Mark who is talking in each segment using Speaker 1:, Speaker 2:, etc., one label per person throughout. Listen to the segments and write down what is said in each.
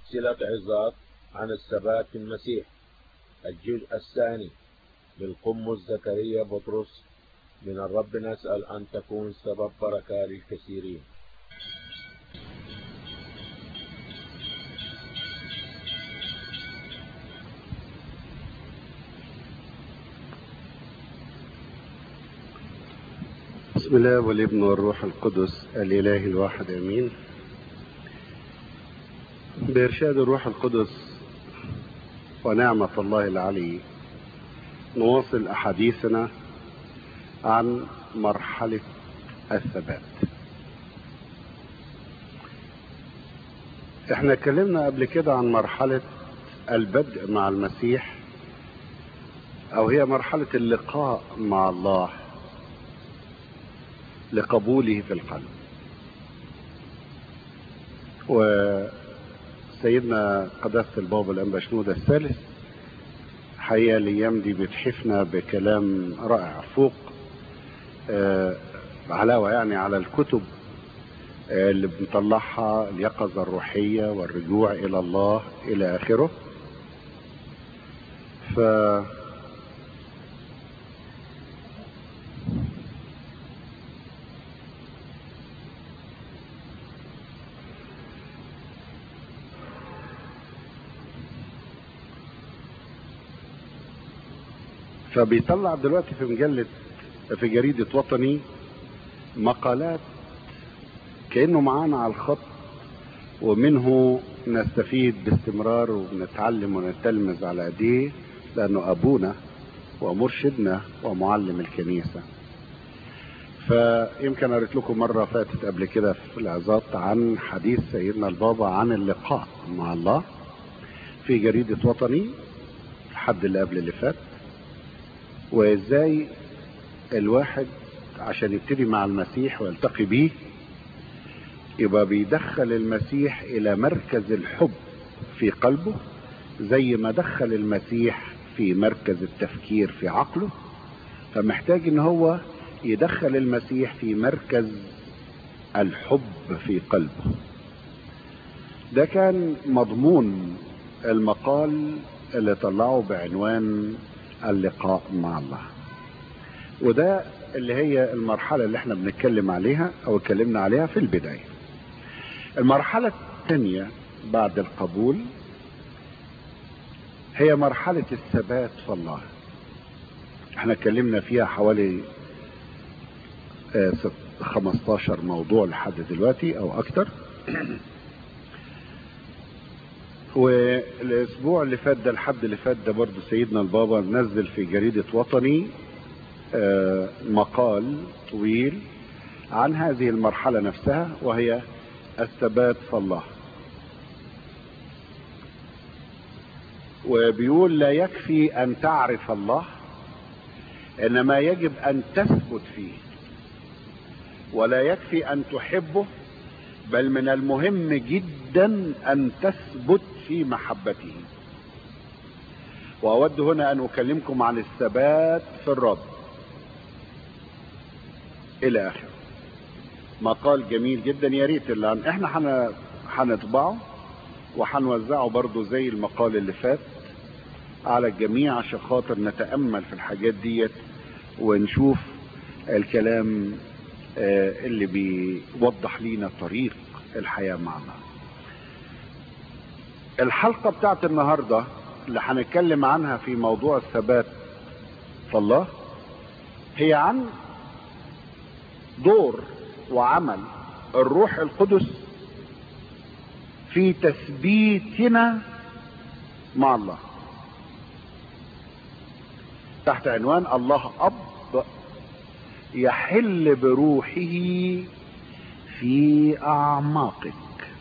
Speaker 1: سلسلة عظات عن الثبات في المسيح الجزء الثاني للقمص زكريا بطرس من الرب نسأل أن تكون سبب بركة للكثيرين
Speaker 2: بسم الله والابن والروح القدس الإله الواحد أمين بإرشاد الروح القدس ونعمة الله العلي نواصل أحاديثنا عن مرحلة الثبات احنا اتكلمنا قبل كده عن مرحلة البدء مع المسيح او هي مرحلة اللقاء مع الله لقبوله في القلب وسيدنا قداسة البابا الأنبشنود الثالث حقيقة الأيام دي بتحفنا بكلام رائع فوق آه علاوة يعني على الكتب آه اللي بنطلعها اليقظة الروحية والرجوع إلى الله إلى آخره ف فبيطلع دلوقتي في مجلة في جريدة وطني مقالات كأنه معانا على الخط ومنه نستفيد باستمرار ونتعلم ونتلمذ على ايديه لانه ابونا ومرشدنا ومعلم الكنيسة فيمكن قريت لكم مرة فاتت قبل كده في العظات عن حديث سيدنا البابا عن اللقاء مع الله في جريدة وطني الحد اللي قبل اللي فات وازاي الواحد عشان يبتدي مع المسيح ويلتقي بيه يبقى بيدخل المسيح الى مركز الحب في قلبه زي ما دخل المسيح في مركز التفكير في عقله فمحتاج ان هو يدخل المسيح في مركز الحب في قلبه ده كان مضمون المقال اللي طلعه بعنوان اللقاء مع الله وده اللي هي المرحلة اللي احنا بنتكلم عليها او اتكلمنا عليها في البداية المرحلة الثانية بعد القبول هي مرحلة الثبات في الله احنا اتكلمنا فيها حوالي 15 موضوع لحد دلوقتي او اكتر والاسبوع اللي فات ده الحد اللي فات ده برضه سيدنا البابا نزل في جريدة وطني مقال طويل عن هذه المرحلة نفسها وهي الثبات في الله وبيقول لا يكفي ان تعرف الله انما يجب ان تثبت فيه ولا يكفي ان تحبه بل من المهم جدا ان تثبت في محبته واود هنا ان اكلمكم عن الثبات في الرب الى اخره مقال جميل جدا يا ريت اللي عن احنا حن... هنطبعه وهنوزعه برضه زي المقال اللي فات على الجميع عشان خاطر نتامل في الحاجات ديت ونشوف الكلام اللي بيوضح لينا طريق الحياة معنا الحلقة بتاعت النهاردة اللي هنتكلم عنها في موضوع الثبات في الله هي عن دور وعمل الروح القدس في تثبيتنا مع الله تحت عنوان الله أب يحل بروحه في اعماقك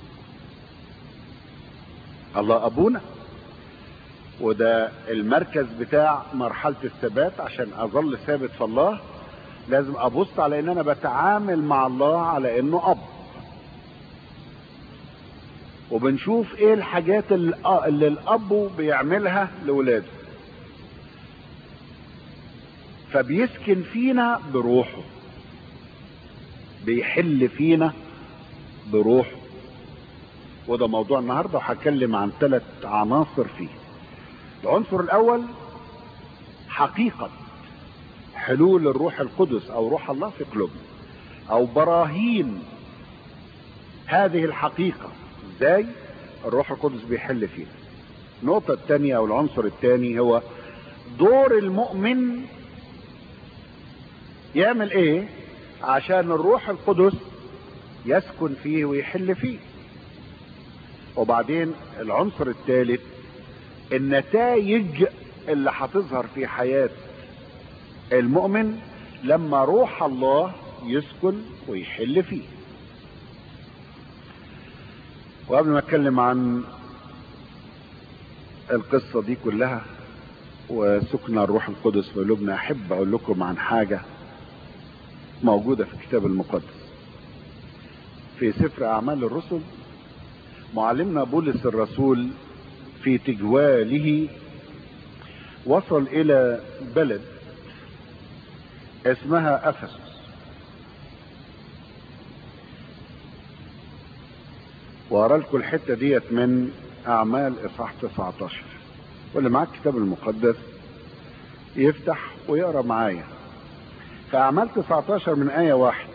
Speaker 2: الله ابونا وده المركز بتاع مرحلة الثبات عشان اظل ثابت في الله لازم ابص على ان انا بتعامل مع الله على انه اب وبنشوف ايه الحاجات اللي الاب بيعملها لاولاده فبيسكن فينا بروحه بيحل فينا بروحه وده موضوع النهاردة وهتكلم عن ثلاث عناصر فيه العنصر الأول حقيقة حلول الروح القدس أو روح الله في قلوبنا أو براهين هذه الحقيقة ازاي الروح القدس بيحل فينا النقطة الثانية أو العنصر الثاني هو دور المؤمن يعمل ايه عشان الروح القدس يسكن فيه ويحل فيه وبعدين العنصر الثالث النتائج اللي هتظهر في حياة المؤمن لما روح الله يسكن ويحل فيه وقبل ما اتكلم عن القصة دي كلها وسكن الروح القدس في قلوبنا احب اقول لكم عن حاجة موجودة في الكتاب المقدس في سفر اعمال الرسل معلمنا بولس الرسول في تجواله وصل الى بلد اسمها افسس وارى لكم الحته ديت من اعمال اصحاح 19 واللي معاه الكتاب المقدس يفتح ويقرا معايا في اعمال 19 من ايه واحد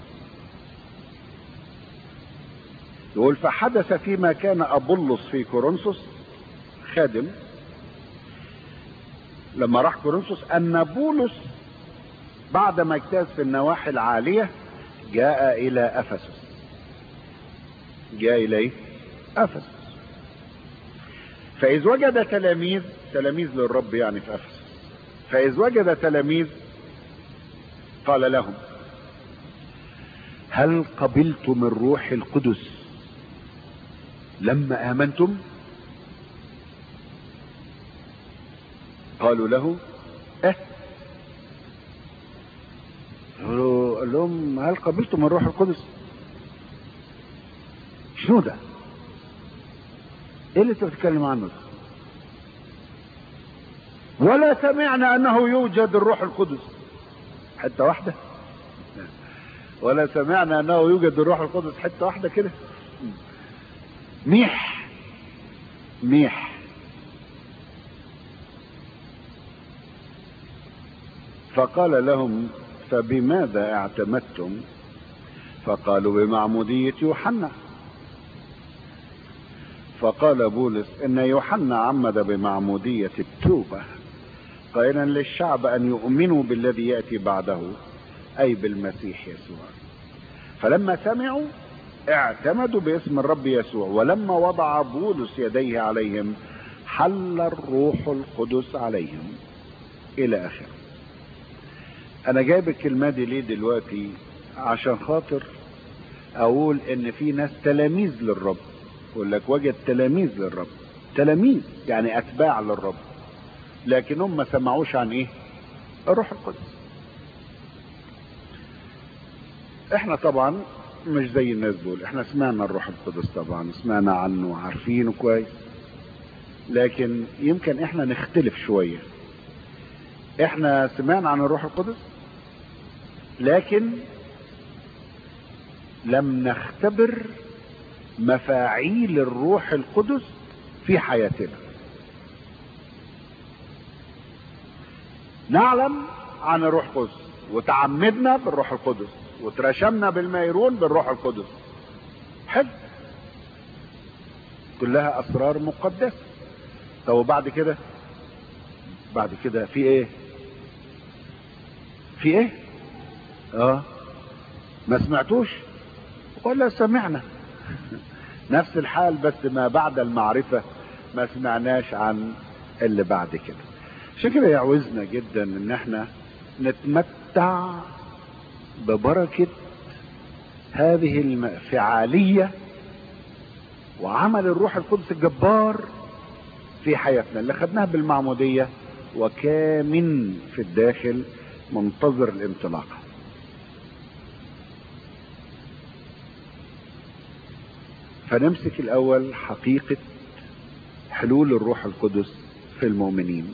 Speaker 2: يقول فحدث فيما كان ابولس في كورنثوس خادم لما راح كورنثوس ان بولس بعد ما اجتاز في النواحي العاليه جاء الى افسس جاء اليه افسس فاذ وجد تلاميذ تلاميذ للرب يعني في افسس فاذ وجد تلاميذ قال لهم هل قبلتم الروح القدس لما امنتم قالوا له اه قال لهم هل قبلتم الروح القدس شنو ده ايه اللي انت بتتكلم عنه ده ولا سمعنا انه يوجد الروح القدس حته واحده ولا سمعنا انه يوجد الروح القدس حته واحده كده ميح ميح فقال لهم فبماذا اعتمدتم فقالوا بمعمودية يوحنا فقال بولس ان يوحنا عمد بمعمودية التوبة قائلا للشعب ان يؤمنوا بالذي يأتي بعده اي بالمسيح يسوع فلما سمعوا اعتمدوا باسم الرب يسوع ولما وضع بولس يديه عليهم حل الروح القدس عليهم الى اخره انا جايب الكلمه دي ليه دلوقتي عشان خاطر اقول ان في ناس تلاميذ للرب يقول لك وجد تلاميذ للرب تلاميذ يعني اتباع للرب لكنهم ما سمعوش عن ايه الروح القدس احنا طبعا مش زي الناس دول احنا سمعنا الروح القدس طبعا سمعنا عنه وعارفينه كويس لكن يمكن احنا نختلف شوية احنا سمعنا عن الروح القدس لكن لم نختبر مفاعيل الروح القدس في حياتنا نعلم عن الروح القدس وتعمدنا بالروح القدس وترشمنا بالميرون بالروح القدس حلو كلها اسرار مقدسه طب وبعد كده بعد كده في ايه في ايه اه ما سمعتوش ولا سمعنا نفس الحال بس ما بعد المعرفة ما سمعناش عن اللي بعد كده عشان كده يعوزنا جدا ان احنا نتمتع ببركة هذه الفعالية وعمل الروح القدس الجبار في حياتنا اللي خدناها بالمعمودية وكامن في الداخل منتظر الانطلاقه فنمسك الاول حقيقة حلول الروح القدس في المؤمنين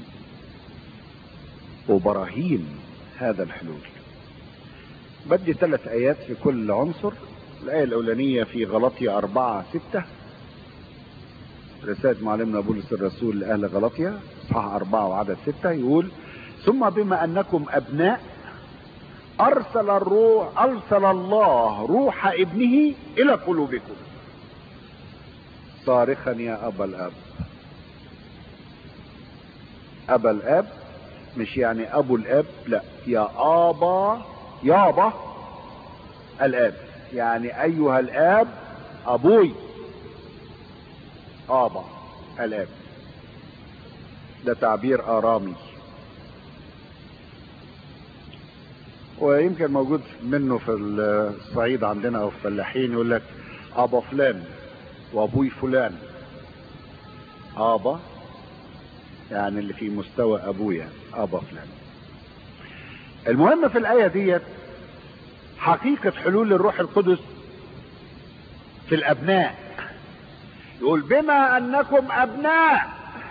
Speaker 2: وبراهين هذا الحلول بدي ثلاث ايات في كل عنصر الاية الاولانية في غلطية اربعة ستة رسالة معلمنا بولس الرسول لأهل غلطيا اصحاح أربعة وعدد ستة يقول ثم بما أنكم أبناء أرسل الروح أرسل الله روح ابنه إلى قلوبكم صارخا يا أبا الأب أبا الأب مش يعني أبو الأب لا يا أبا يابا الأب يعني أيها الآب أبوي آبا الآب ده تعبير آرامي ويمكن موجود منه في الصعيد عندنا أو في الفلاحين يقول لك أبا فلان وأبوي فلان آبا يعني اللي في مستوى أبويا أبا فلان المهم في الآية ديت حقيقة حلول الروح القدس في الأبناء يقول بما أنكم أبناء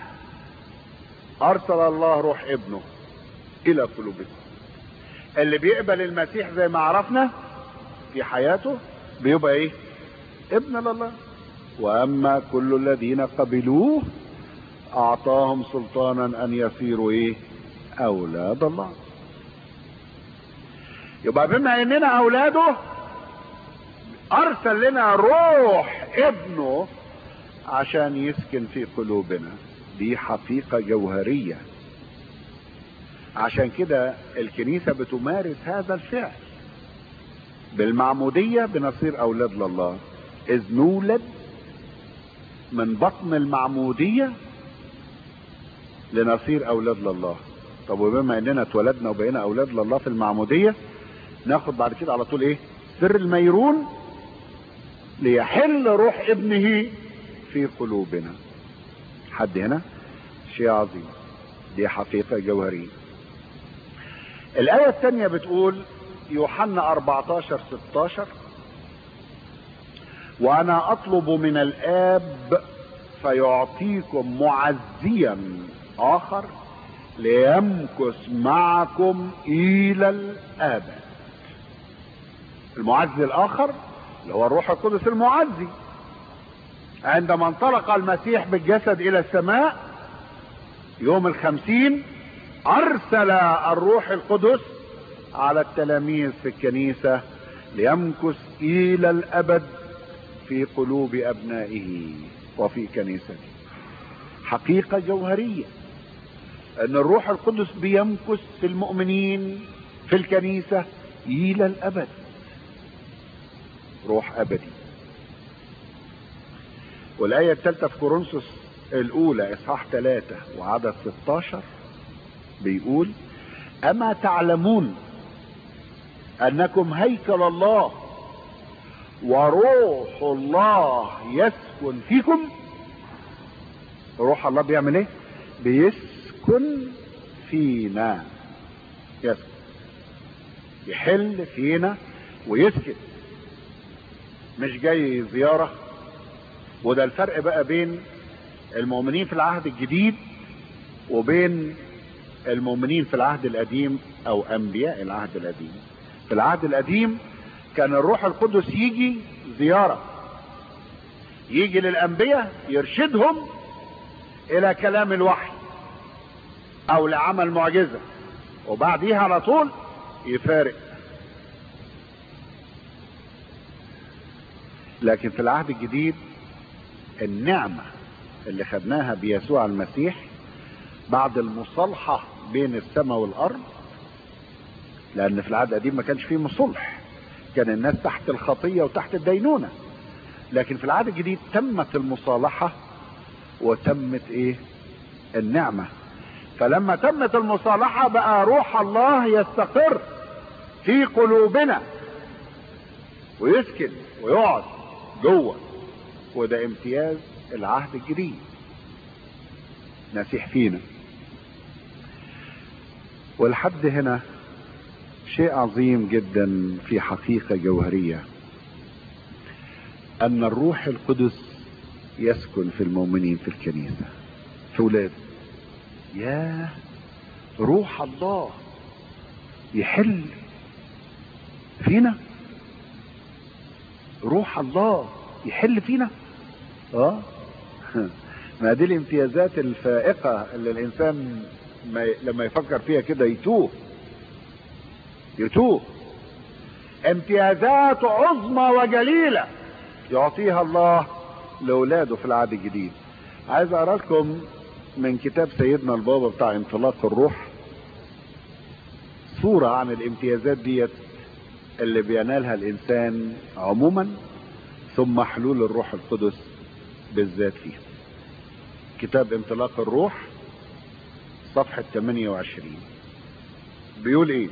Speaker 2: أرسل الله روح ابنه إلى قلوبكم اللي بيقبل المسيح زي ما عرفنا في حياته بيبقى إيه ابن لله وأما كل الذين قبلوه أعطاهم سلطانا أن يصيروا إيه أولاد الله يبقى بما اننا اولاده ارسل لنا روح ابنه عشان يسكن في قلوبنا دي حقيقة جوهرية عشان كده الكنيسة بتمارس هذا الفعل بالمعمودية بنصير اولاد لله اذ نولد من بطن المعمودية لنصير اولاد لله طب وبما اننا اتولدنا وبقينا اولاد لله في المعمودية ناخد بعد كده على طول ايه سر الميرون ليحل روح ابنه في قلوبنا حد هنا شيء عظيم دي حقيقة جوهرية الآية الثانية بتقول يوحنا 14 16 وأنا أطلب من الآب فيعطيكم معزيا آخر ليمكث معكم إلى الآبد المعزي الاخر اللي هو الروح القدس المعزي عندما انطلق المسيح بالجسد الى السماء يوم الخمسين ارسل الروح القدس على التلاميذ في الكنيسة ليمكث الى الابد في قلوب ابنائه وفي كنيسته حقيقة جوهرية ان الروح القدس بيمكث في المؤمنين في الكنيسة الى الابد روح ابدي والايه الثالثه في كورنثوس الاولى اصحاح ثلاثة وعدد 16 بيقول اما تعلمون انكم هيكل الله وروح الله يسكن فيكم روح الله بيعمل ايه بيسكن فينا يسكن يحل فينا ويسكن مش جاي زيارة وده الفرق بقى بين المؤمنين في العهد الجديد وبين المؤمنين في العهد القديم او انبياء العهد القديم في العهد القديم كان الروح القدس يجي زيارة يجي للانبياء يرشدهم الى كلام الوحي او لعمل معجزة وبعديها على طول يفارق لكن في العهد الجديد النعمة اللي خدناها بيسوع المسيح بعد المصالحة بين السماء والأرض لأن في العهد القديم ما كانش فيه مصلح كان الناس تحت الخطية وتحت الدينونة لكن في العهد الجديد تمت المصالحة وتمت ايه النعمة فلما تمت المصالحة بقى روح الله يستقر في قلوبنا ويسكن ويقعد جوه وده امتياز العهد الجديد نسيح فينا ولحد هنا شيء عظيم جدا في حقيقة جوهرية ان الروح القدس يسكن في المؤمنين في الكنيسة في ولاده يا روح الله يحل فينا روح الله يحل فينا اه ما دي الامتيازات الفائقة اللي الانسان ما ي... لما يفكر فيها كده يتوه يتوه امتيازات عظمى وجليلة يعطيها الله لاولاده في العهد الجديد عايز اقرا لكم من كتاب سيدنا البابا بتاع انطلاق الروح صورة عن الامتيازات ديت اللي بينالها الانسان عموما ثم حلول الروح القدس بالذات فيه كتاب انطلاق الروح صفحة 28 بيقول ايه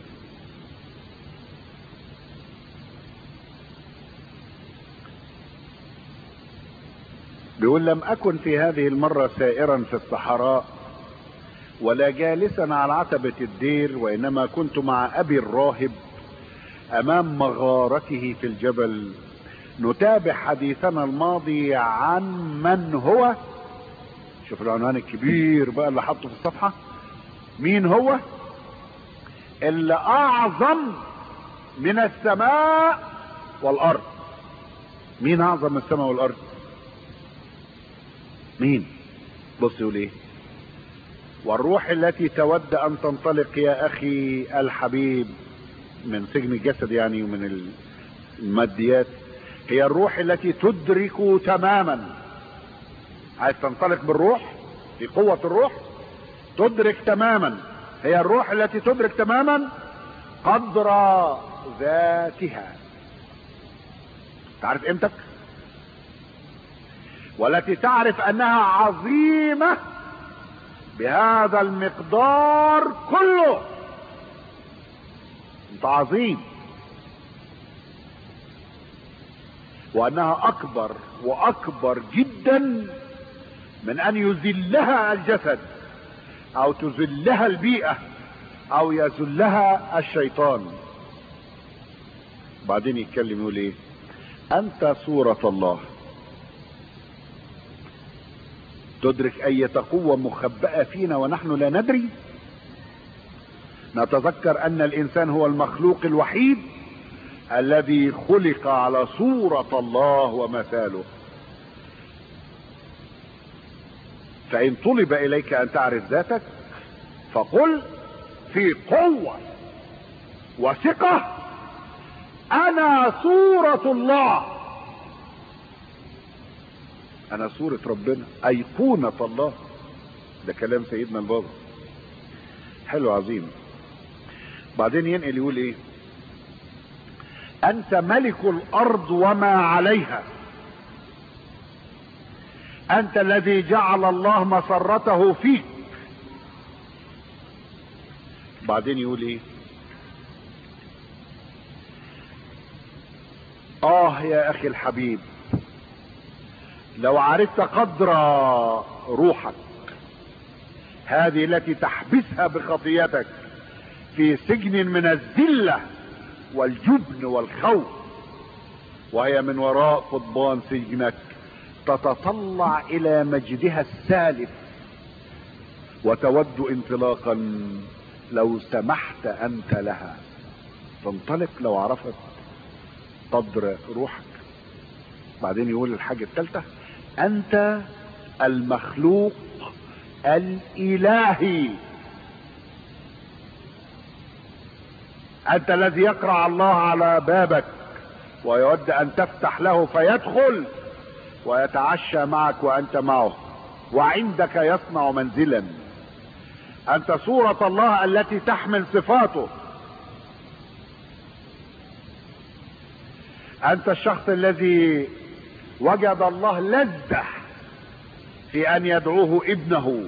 Speaker 2: بيقول لم اكن في هذه المرة سائرا في الصحراء ولا جالسا على عتبة الدير وانما كنت مع ابي الراهب امام مغارته في الجبل نتابع حديثنا الماضي عن من هو شوف العنوان الكبير بقى اللي حطه في الصفحة مين هو اللي اعظم من السماء والارض مين اعظم من السماء والارض مين بص يقول ايه والروح التي تود ان تنطلق يا اخي الحبيب من سجن الجسد يعني ومن الماديات هي الروح التي تدرك تماما عايز تنطلق بالروح في قوة الروح تدرك تماما هي الروح التي تدرك تماما قدر ذاتها تعرف قيمتك والتي تعرف انها عظيمة بهذا المقدار كله انت عظيم وانها اكبر واكبر جدا من ان يذلها الجسد او تذلها البيئة او يذلها الشيطان بعدين يتكلم يقول ايه انت صورة الله تدرك اية قوة مخبأة فينا ونحن لا ندري نتذكر ان الانسان هو المخلوق الوحيد الذي خلق على صورة الله ومثاله فان طلب اليك ان تعرف ذاتك فقل في قوة وثقة انا صورة الله انا صورة ربنا ايقونة الله ده كلام سيدنا البابا حلو عظيم بعدين ينقل يقول ايه انت ملك الارض وما عليها انت الذي جعل الله مسرته فيك بعدين يقول ايه اه يا اخي الحبيب لو عرفت قدر روحك هذه التي تحبسها بخطيتك في سجن من الذله والجبن والخوف وهي من وراء قضبان سجنك تتطلع الى مجدها السالف وتود انطلاقا لو سمحت انت لها تنطلق لو عرفت قدر روحك بعدين يقول الحاجة الثالثة انت المخلوق الالهي انت الذي يقرع الله على بابك ويود ان تفتح له فيدخل ويتعشى معك وانت معه وعندك يصنع منزلا انت صورة الله التي تحمل صفاته انت الشخص الذي وجد الله لذة في ان يدعوه ابنه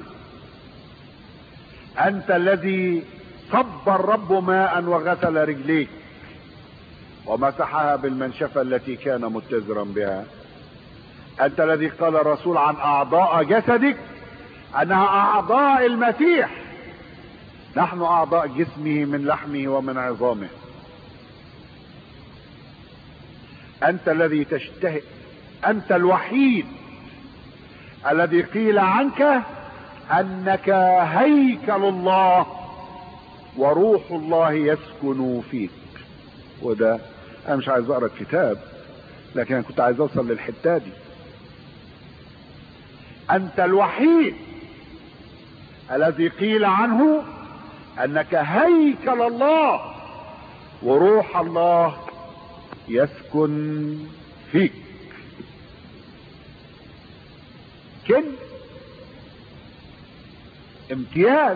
Speaker 2: انت الذي صب الرب ماء وغسل رجليك ومسحها بالمنشفة التي كان متزرا بها انت الذي قال الرسول عن اعضاء جسدك انها اعضاء المسيح نحن اعضاء جسمه من لحمه ومن عظامه انت الذي تشتهي انت الوحيد الذي قيل عنك انك هيكل الله وروح الله يسكن فيك وده انا مش عايز اقرا الكتاب لكن انا كنت عايز اوصل للحته دي انت الوحيد الذي قيل عنه انك هيكل الله وروح الله يسكن فيك كن امتياز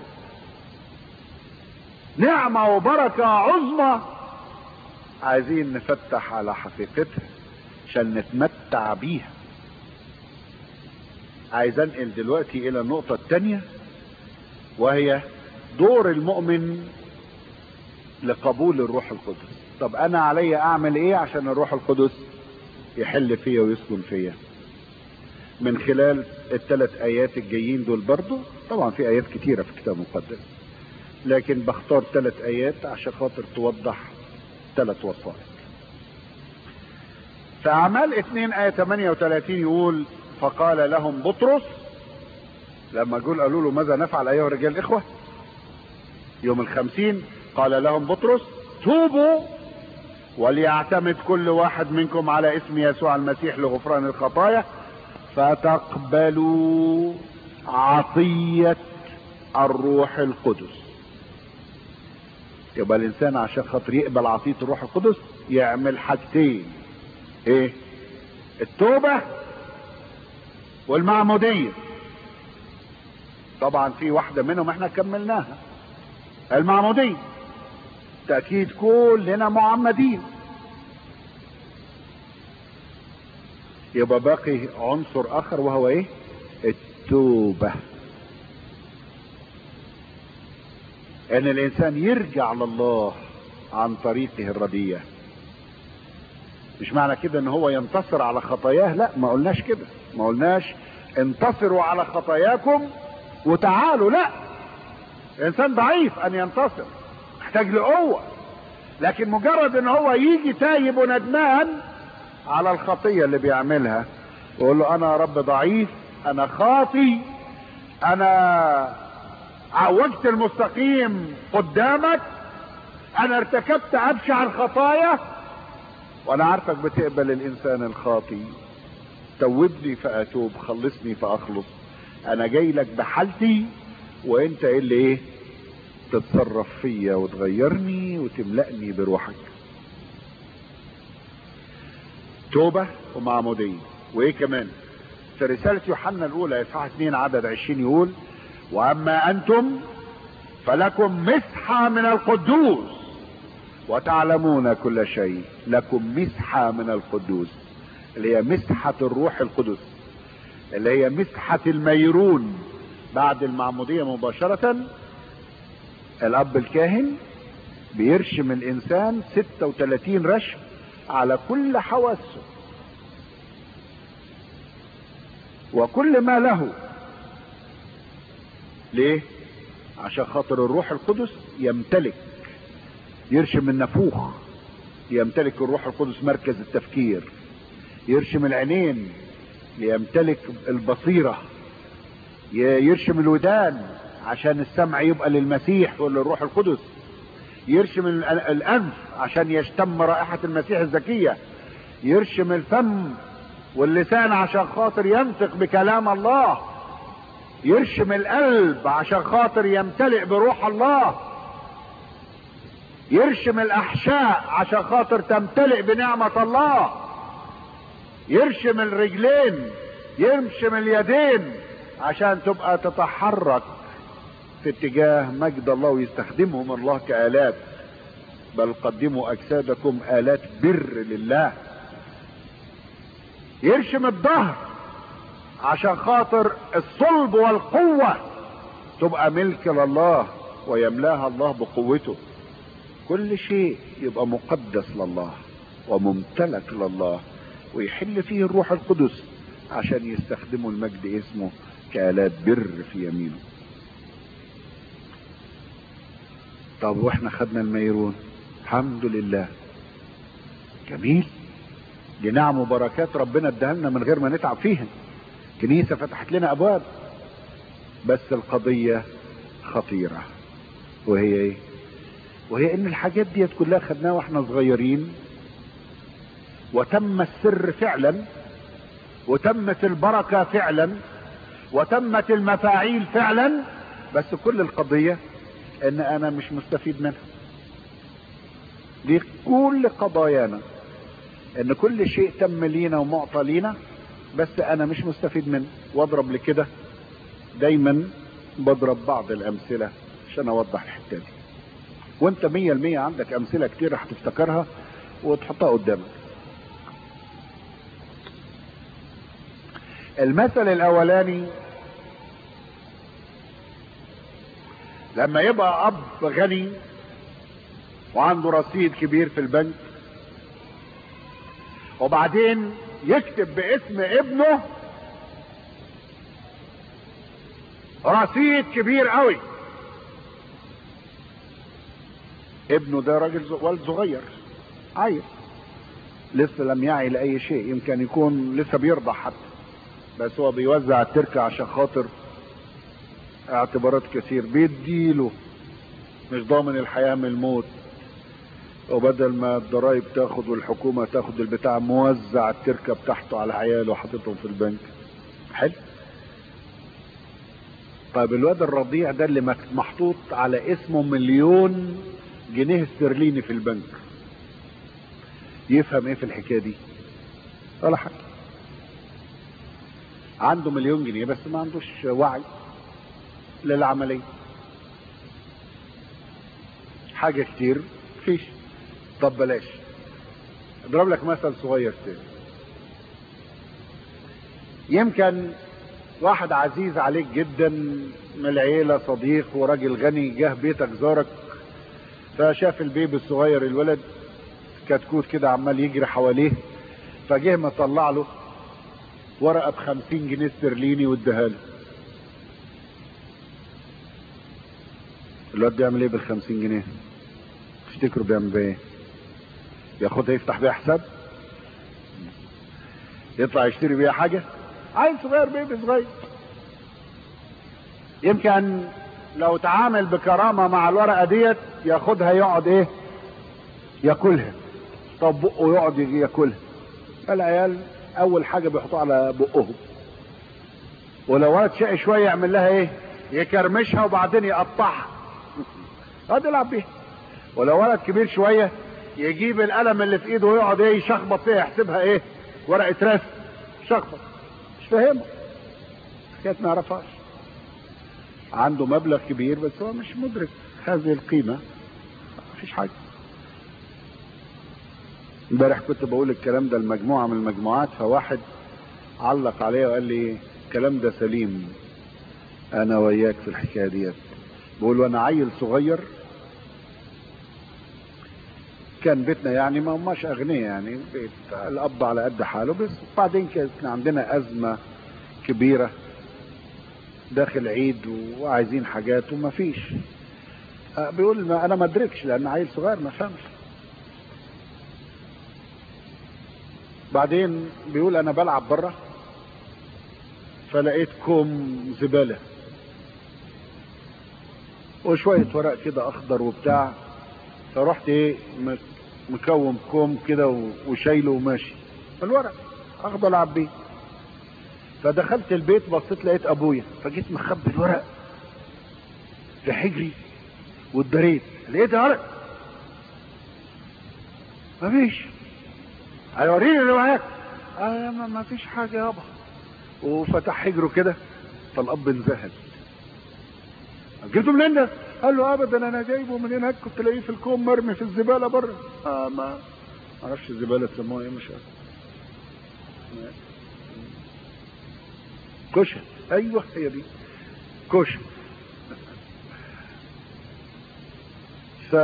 Speaker 2: نعمة وبركة عظمى عايزين نفتح على حقيقتها عشان نتمتع بيها عايز انقل دلوقتي الى النقطة التانية وهي دور المؤمن لقبول الروح القدس طب انا علي اعمل ايه عشان الروح القدس يحل فيا ويسكن فيا من خلال الثلاث ايات الجايين دول برضو طبعا في ايات كتيرة في الكتاب المقدس لكن بختار ثلاث ايات عشان خاطر توضح ثلاث وصايا في اعمال 2 ايه 38 يقول فقال لهم بطرس لما جول قالوا له ماذا نفعل ايها الرجال الاخوه يوم الخمسين قال لهم بطرس توبوا وليعتمد كل واحد منكم على اسم يسوع المسيح لغفران الخطايا فتقبلوا عطية الروح القدس يبقى الانسان عشان خاطر يقبل عطية الروح القدس يعمل حاجتين ايه التوبة والمعمودية طبعا في واحدة منهم احنا كملناها المعمودية تأكيد كلنا معمدين يبقى باقي عنصر اخر وهو ايه التوبة ان الانسان يرجع لله عن طريقه الردية مش معنى كده ان هو ينتصر على خطاياه لا ما قلناش كده ما قلناش انتصروا على خطاياكم وتعالوا لا الانسان ضعيف ان ينتصر محتاج لقوة لكن مجرد ان هو يجي تايب وندمان على الخطية اللي بيعملها ويقول له انا يا رب ضعيف انا خاطي انا عوجت المستقيم قدامك انا ارتكبت ابشع الخطايا وانا عارفك بتقبل الانسان الخاطي توبني فاتوب خلصني فاخلص انا جاي لك بحالتي وانت ايه اللي ايه تتصرف فيا وتغيرني وتملأني بروحك توبة ومعمودية وايه كمان في رسالة يوحنا الاولى اصحاح 2 عدد 20 يقول واما انتم فلكم مسحة من القدوس وتعلمون كل شيء لكم مسحة من القدوس اللي هي مسحة الروح القدس اللي هي مسحة الميرون بعد المعمودية مباشرة الاب الكاهن بيرشم الانسان 36 رشم على كل حواسه وكل ما له ليه عشان خاطر الروح القدس يمتلك يرشم النفوخ يمتلك الروح القدس مركز التفكير يرشم العينين ليمتلك البصيرة يرشم الودان عشان السمع يبقى للمسيح وللروح القدس يرشم الانف عشان يشتم رائحة المسيح الزكية يرشم الفم واللسان عشان خاطر ينطق بكلام الله يرشم القلب عشان خاطر يمتلئ بروح الله يرشم الاحشاء عشان خاطر تمتلئ بنعمة الله يرشم الرجلين يرشم اليدين عشان تبقى تتحرك في اتجاه مجد الله ويستخدمهم الله كآلات بل قدموا أجسادكم آلات بر لله يرشم الظهر عشان خاطر الصلب والقوة تبقى ملك لله ويملاها الله بقوته كل شيء يبقى مقدس لله وممتلك لله ويحل فيه الروح القدس عشان يستخدموا المجد اسمه كآلات بر في يمينه طب واحنا خدنا الميرون الحمد لله جميل دي نعم وبركات ربنا اداها لنا من غير ما نتعب فيها كنيسة فتحت لنا ابواب بس القضية خطيرة وهي ايه وهي ان الحاجات ديت كلها خدناها واحنا صغيرين وتم السر فعلا وتمت البركة فعلا وتمت المفاعيل فعلا بس كل القضية ان انا مش مستفيد منها دي كل قضايانا ان كل شيء تم لينا ومعطى لينا بس انا مش مستفيد منه واضرب لكده دايما بضرب بعض الامثلة عشان اوضح الحتة دي وانت مية المية عندك امثلة كتير هتفتكرها وتحطها قدامك المثل الاولاني لما يبقى اب غني وعنده رصيد كبير في البنك وبعدين يكتب باسم ابنه رصيد كبير قوي ابنه ده راجل ز- ولد صغير عيل لسه لم يعي لاي شيء يمكن يكون لسه بيرضع حتى بس هو بيوزع التركة عشان خاطر اعتبارات كثير بيديله مش ضامن الحياة من الموت وبدل ما الضرايب تاخد والحكومة تاخد البتاع موزع التركة بتاعته على عياله وحاططهم في البنك حلو طيب الواد الرضيع ده اللي مك- محطوط على اسمه مليون جنيه استرليني في البنك يفهم ايه في الحكايه دي ولا حاجه عنده مليون جنيه بس ما عندوش وعي للعمليه حاجه كتير فيش طب بلاش اضرب لك مثل صغير تاني يمكن واحد عزيز عليك جدا من العيلة صديق وراجل غني جه بيتك زارك فشاف البيبي الصغير الولد كتكوت كده عمال يجري حواليه فجه مطلع له ورقة بخمسين جنيه استرليني واداها له الواد بيعمل ايه بالخمسين جنيه تفتكروا بيعمل بيها ايه ياخدها يفتح بيها حساب يطلع يشتري بيها حاجة عيل صغير بيبي صغير يمكن لو تعامل بكرامة مع الورقة ديت ياخدها يقعد ايه ياكلها طب بقه يقعد يجي ياكلها العيال اول حاجة بيحطوها على بقهم ولو ولد شقي شوية يعمل لها ايه يكرمشها وبعدين يقطعها يقعد يلعب بيها ولو ولد كبير شوية يجيب القلم اللي في ايده ويقعد ايه يشخبط فيها يحسبها ايه ورقة رسم شخبط مش فاهمه حكاية ما يعرفهاش عنده مبلغ كبير بس هو مش مدرك هذه القيمة مفيش حاجة امبارح كنت بقول الكلام ده لمجموعة من المجموعات فواحد علق عليا وقال لي الكلام ده سليم انا وياك في الحكاية ديت بقول وانا عيل صغير كان بيتنا يعني ما هماش اغنياء يعني بيت الاب على قد حاله بس بعدين كان عندنا ازمه كبيره داخل عيد وعايزين حاجات وما فيش آه، بيقول ما انا ما ادركش لان عيل صغير ما فهمش بعدين بيقول انا بلعب بره فلقيت كوم زباله وشويه ورق كده اخضر وبتاع فرحت ايه م- مكوم كوم كده و- وشايله وماشي الورق اخده العب بيه فدخلت البيت بصيت لقيت ابويا فجيت مخبي الورق في حجري واتدريت لقيت ورق مفيش هيوريني اللي معاك آه ما ما فيش حاجه يابا وفتح حجره كده فالاب انذهل جبته منين ده؟ قال له ابدا انا جايبه من هناك كنت لاقيه في الكوم مرمي في الزباله بره اه ما معرفش الزباله تسموها ايه مش عارف كشك ايوه هي دي كشك ف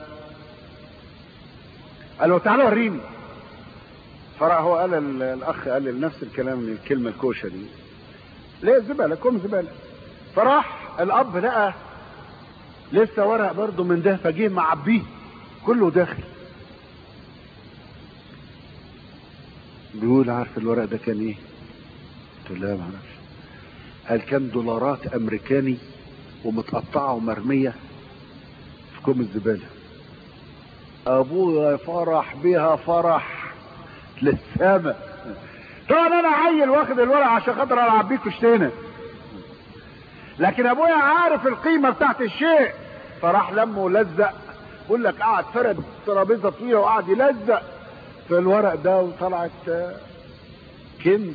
Speaker 2: قال له تعالى وريني فراح هو قال ال- الاخ قال لي نفس الكلام من الكلمه الكوشه دي ليه زباله كوم زباله فراح الاب لقى لسه ورق برضه من ده فجه معبيه كله داخل بيقول عارف الورق ده كان ايه قلت له لا ما اعرفش قال كان دولارات امريكاني ومتقطعه ومرميه في كوم الزباله ابويا فرح بيها فرح للسما طبعا انا عيل واخد الورق عشان خاطر العب بيه كشتينه لكن ابويا عارف القيمة بتاعت الشيء فراح لمه ولزق بقول لك قعد فرد ترابيزة طويلة وقعد يلزق في الورق ده وطلعت كنز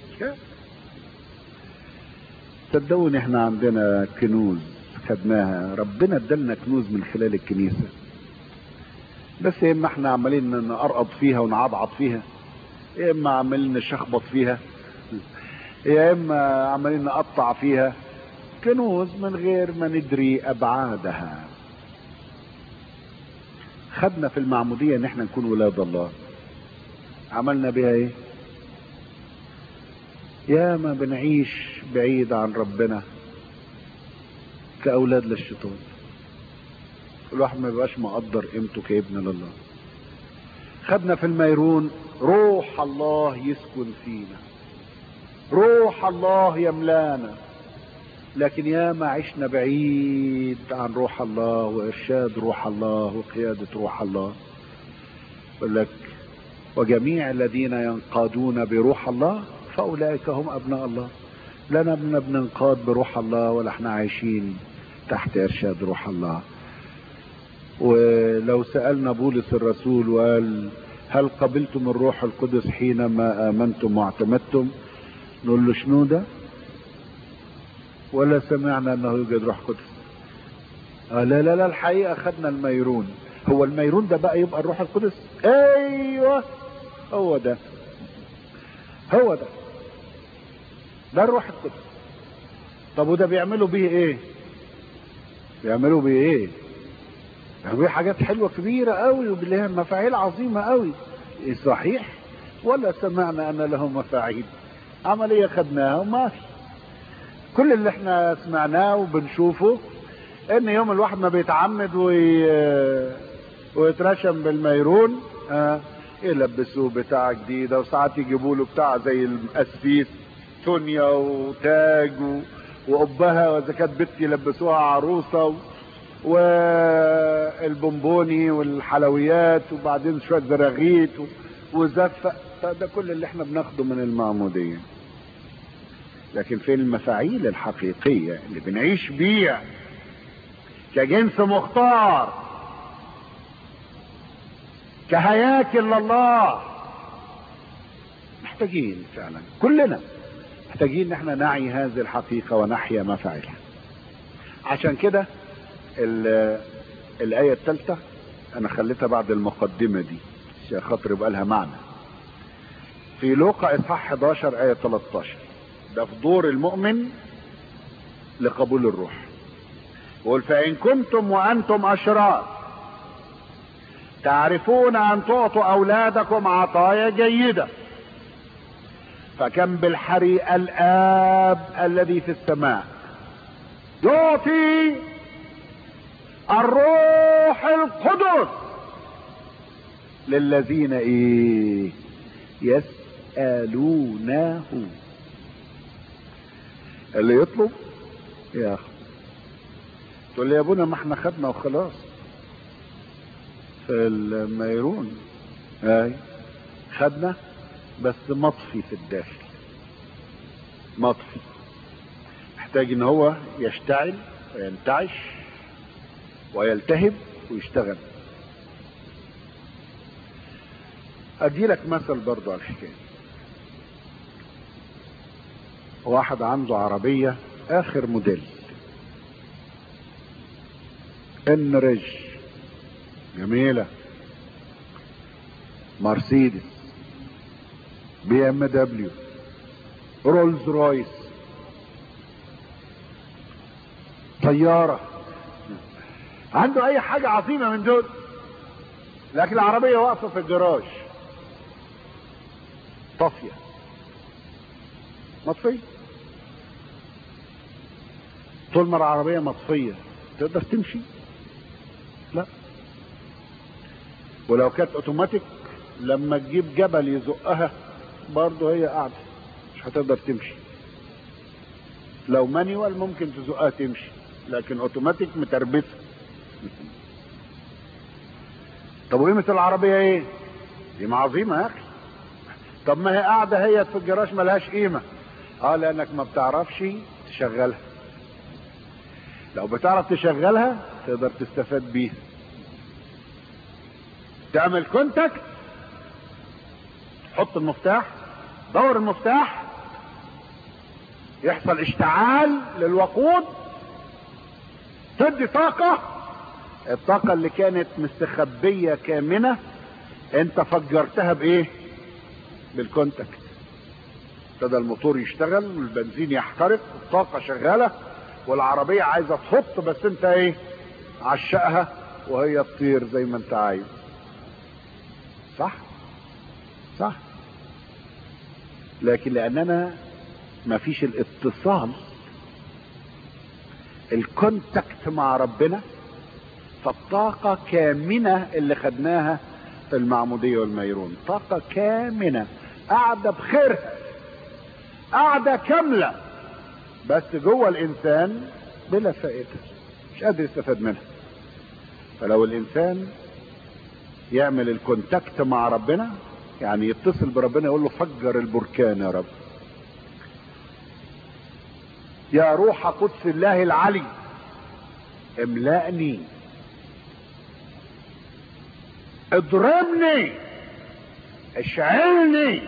Speaker 2: صدقوني احنا عندنا كنوز خدناها ربنا ادالنا كنوز من خلال الكنيسة بس يا اما احنا عمالين نقرقض فيها ونعضعض فيها يا اما عمالين نشخبط فيها يا اما عمالين نقطع فيها كنوز من غير ما ندري ابعادها خدنا في المعمودية ان احنا نكون ولاد الله عملنا بها ايه يا ما بنعيش بعيد عن ربنا كأولاد للشيطان الواحد ما بيبقاش مقدر قيمته كابن لله خدنا في الميرون روح الله يسكن فينا روح الله يملانا لكن يا ما عشنا بعيد عن روح الله وارشاد روح الله وقيادة روح الله يقول لك وجميع الذين ينقادون بروح الله فاولئك هم ابناء الله لنا بننقاد بروح الله ولا احنا عايشين تحت ارشاد روح الله ولو سألنا بولس الرسول وقال هل قبلتم الروح القدس حينما امنتم واعتمدتم نقول له شنو ده ولا سمعنا انه يوجد روح قدس آه لا لا لا الحقيقة خدنا الميرون هو الميرون ده بقى يبقى الروح القدس ايوه هو ده هو ده ده الروح القدس طب وده بيعملوا بيه ايه بيعملوا بيه ايه بيعملوا بيه حاجات حلوة كبيرة قوي وبالله مفاعيل عظيمة قوي إيه صحيح ولا سمعنا ان له مفاعيل عملية خدناها وما في كل اللي احنا سمعناه وبنشوفه ان يوم الواحد ما بيتعمد وي... ويترشم بالميرون اه يلبسوه بتاع جديده وساعات يجيبوا له بتاع زي الاسفيس تونيا وتاج و... وقبها واذا كانت بنت يلبسوها عروسه و... والبونبوني والحلويات وبعدين شويه زراغيت و... وزفه ده كل اللي احنا بناخده من المعموديه لكن فين المفاعيل الحقيقية اللي بنعيش بيها كجنس مختار كهياكل لله محتاجين فعلا كلنا محتاجين ان احنا نعي هذه الحقيقة ونحيا مفاعلها عشان كده الآية الثالثة أنا خليتها بعد المقدمة دي عشان خاطر يبقى لها معنى في لوقا إصحاح 11 آية 13 ده في دور المؤمن لقبول الروح يقول فإن كنتم وأنتم أشرار تعرفون أن تعطوا أولادكم عطايا جيدة فكم بالحري الآب الذي في السماء يعطي الروح القدس للذين ايه يسألونه اللي يطلب ياخد تقول لي يا ابونا ما احنا خدنا وخلاص في الميرون اي خدنا بس مطفي في الداخل مطفي محتاج ان هو يشتعل وينتعش ويلتهب ويشتغل ادي لك مثل برضو على الحكايه واحد عنده عربية اخر موديل ان ريج جميلة مرسيدس بي ام دبليو رولز رويس طيارة عنده اي حاجة عظيمة من دول لكن العربية واقفة في الجراج طافية مطفية طول ما العربية مطفية تقدر تمشي لا ولو كانت اوتوماتيك لما تجيب جبل يزقها برضه هي قاعدة مش هتقدر تمشي لو مانيوال ممكن تزقها تمشي لكن اوتوماتيك متربسة طب وقيمة العربية ايه؟ قيمة عظيمة يا اخي طب ما هي قاعدة هي في الجراج ملهاش قيمة اه لانك ما بتعرفش تشغلها لو بتعرف تشغلها تقدر تستفاد بيها تعمل كونتاكت حط المفتاح دور المفتاح يحصل اشتعال للوقود تدي طاقة الطاقة اللي كانت مستخبية كامنة انت فجرتها بايه بالكونتاكت ابتدى الموتور يشتغل والبنزين يحترق الطاقة شغالة والعربية عايزة تحط بس انت ايه عشقها وهي تطير زي ما انت عايز صح صح لكن لاننا ما فيش الاتصال الكونتاكت مع ربنا فالطاقة كامنة اللي خدناها في المعمودية والميرون طاقة كامنة قاعدة بخيرها قاعدة كاملة بس جوه الانسان بلا فائدة مش قادر يستفاد منها فلو الانسان يعمل الكونتاكت مع ربنا يعني يتصل بربنا يقول له فجر البركان يا رب يا روح قدس الله العلي املأني اضربني اشعلني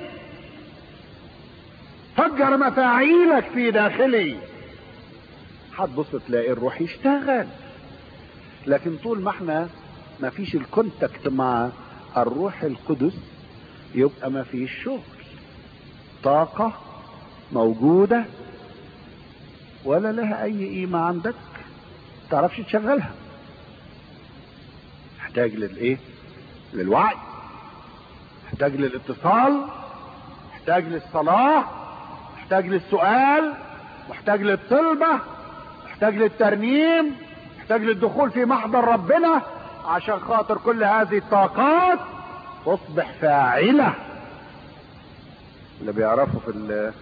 Speaker 2: فجر مفاعيلك في داخلي هتبص تلاقي الروح يشتغل لكن طول ما احنا ما فيش الكونتاكت مع الروح القدس يبقى ما فيش شغل طاقة موجودة ولا لها اي قيمة عندك تعرفش تشغلها محتاج للايه للوعي محتاج للاتصال محتاج للصلاة محتاج للسؤال محتاج للطلبة محتاج للترنيم محتاج للدخول في محضر ربنا عشان خاطر كل هذه الطاقات تصبح فاعلة اللي بيعرفوا في ال-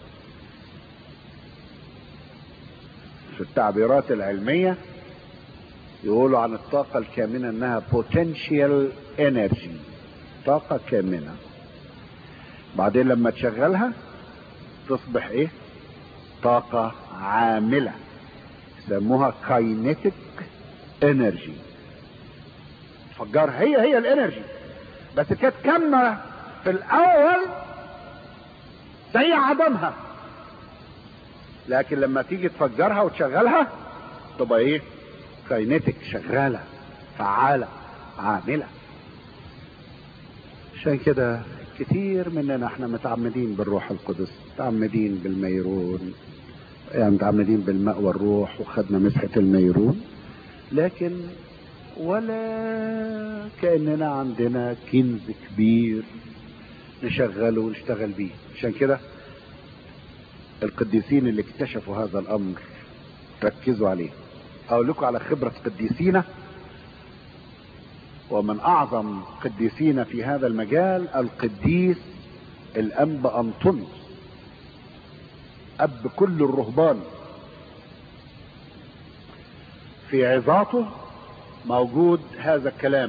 Speaker 2: في التعبيرات العلمية يقولوا عن الطاقة الكامنة انها potential energy طاقة كامنة بعدين لما تشغلها تصبح ايه طاقة عاملة يسموها kinetic energy تفجرها هي هي الانرجي بس كانت كامة في الاول زي عدمها لكن لما تيجي تفجرها وتشغلها تبقى ايه كاينتك شغالة فعالة عاملة عشان كده كتير مننا احنا متعمدين بالروح القدس متعمدين بالميرون يعني متعمدين بالماء والروح وخدنا مسحة الميرون لكن ولا كأننا عندنا كنز كبير نشغله ونشتغل بيه عشان كده القديسين اللي اكتشفوا هذا الامر ركزوا عليه اقول لكم على خبرة قديسينا ومن اعظم قديسين في هذا المجال القديس الانب انطونيوس اب كل الرهبان في عظاته موجود هذا الكلام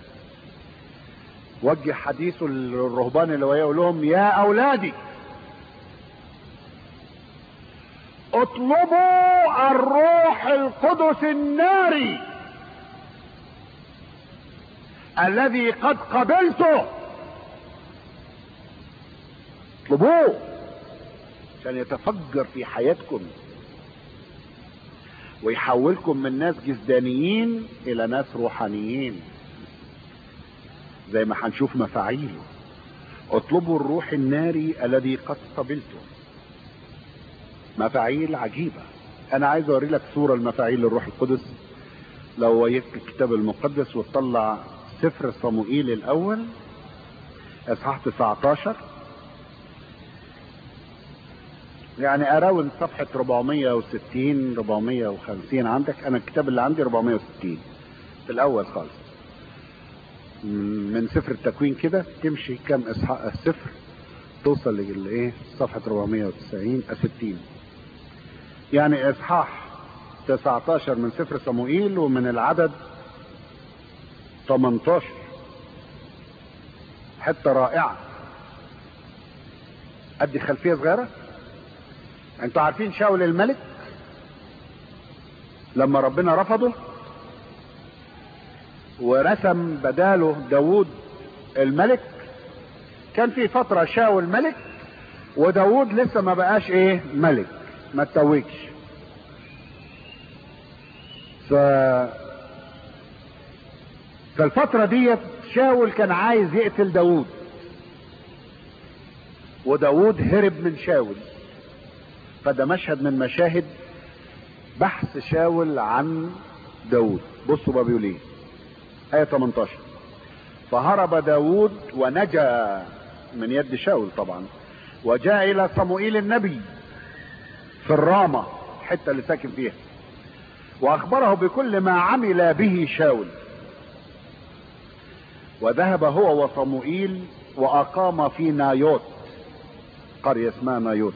Speaker 2: وجه حديثه للرهبان اللي ويقول لهم يا اولادي اطلبوا الروح القدس الناري الذي قد قبلته اطلبوه عشان يتفجر في حياتكم ويحولكم من ناس جسدانيين الى ناس روحانيين زي ما هنشوف مفاعيله اطلبوا الروح الناري الذي قد قبلته مفاعيل عجيبة انا عايز اوري لك صورة المفاعيل الروح القدس لو ويك الكتاب المقدس وتطلع سفر صموئيل الاول اصحاح 19 يعني اراون صفحة 460 450 عندك انا الكتاب اللي عندي 460 في الاول خالص من سفر التكوين كده تمشي كم اصحاح السفر توصل لايه صفحة 490 60 يعني اصحاح 19 من سفر صموئيل ومن العدد 18 حتة رائعة ادي خلفية صغيرة انتوا عارفين شاول الملك لما ربنا رفضه ورسم بداله داود الملك كان في فترة شاول ملك وداود لسه ما بقاش ايه ملك ما تتوجش ف فالفترة ديت شاول كان عايز يقتل داود وداود هرب من شاول فده مشهد من مشاهد بحث شاول عن داود بصوا بقى بيقول ايه آية 18 فهرب داود ونجا من يد شاول طبعا وجاء إلى صموئيل النبي في الرامة الحتة اللي ساكن فيها وأخبره بكل ما عمل به شاول وذهب هو وصموئيل وأقام في نايوت قرية اسمها نايوت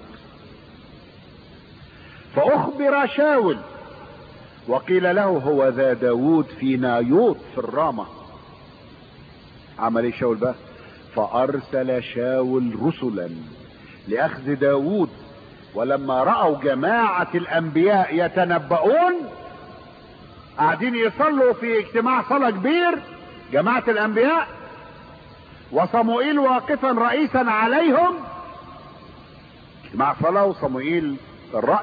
Speaker 2: فأخبر شاول وقيل له هو ذا داود في نايوت في الرامة عمل ايه شاول بقى فأرسل شاول رسلا لأخذ داود ولما رأوا جماعة الأنبياء يتنبؤون قاعدين يصلوا في اجتماع صلاة كبير جماعة الأنبياء وصموئيل واقفا رئيسا عليهم اجتماع صلاة وصموئيل الرأس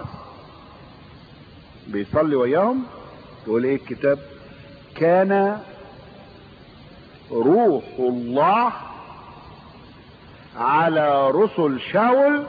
Speaker 2: بيصلي وياهم تقول ايه الكتاب كان روح الله على رسل شاول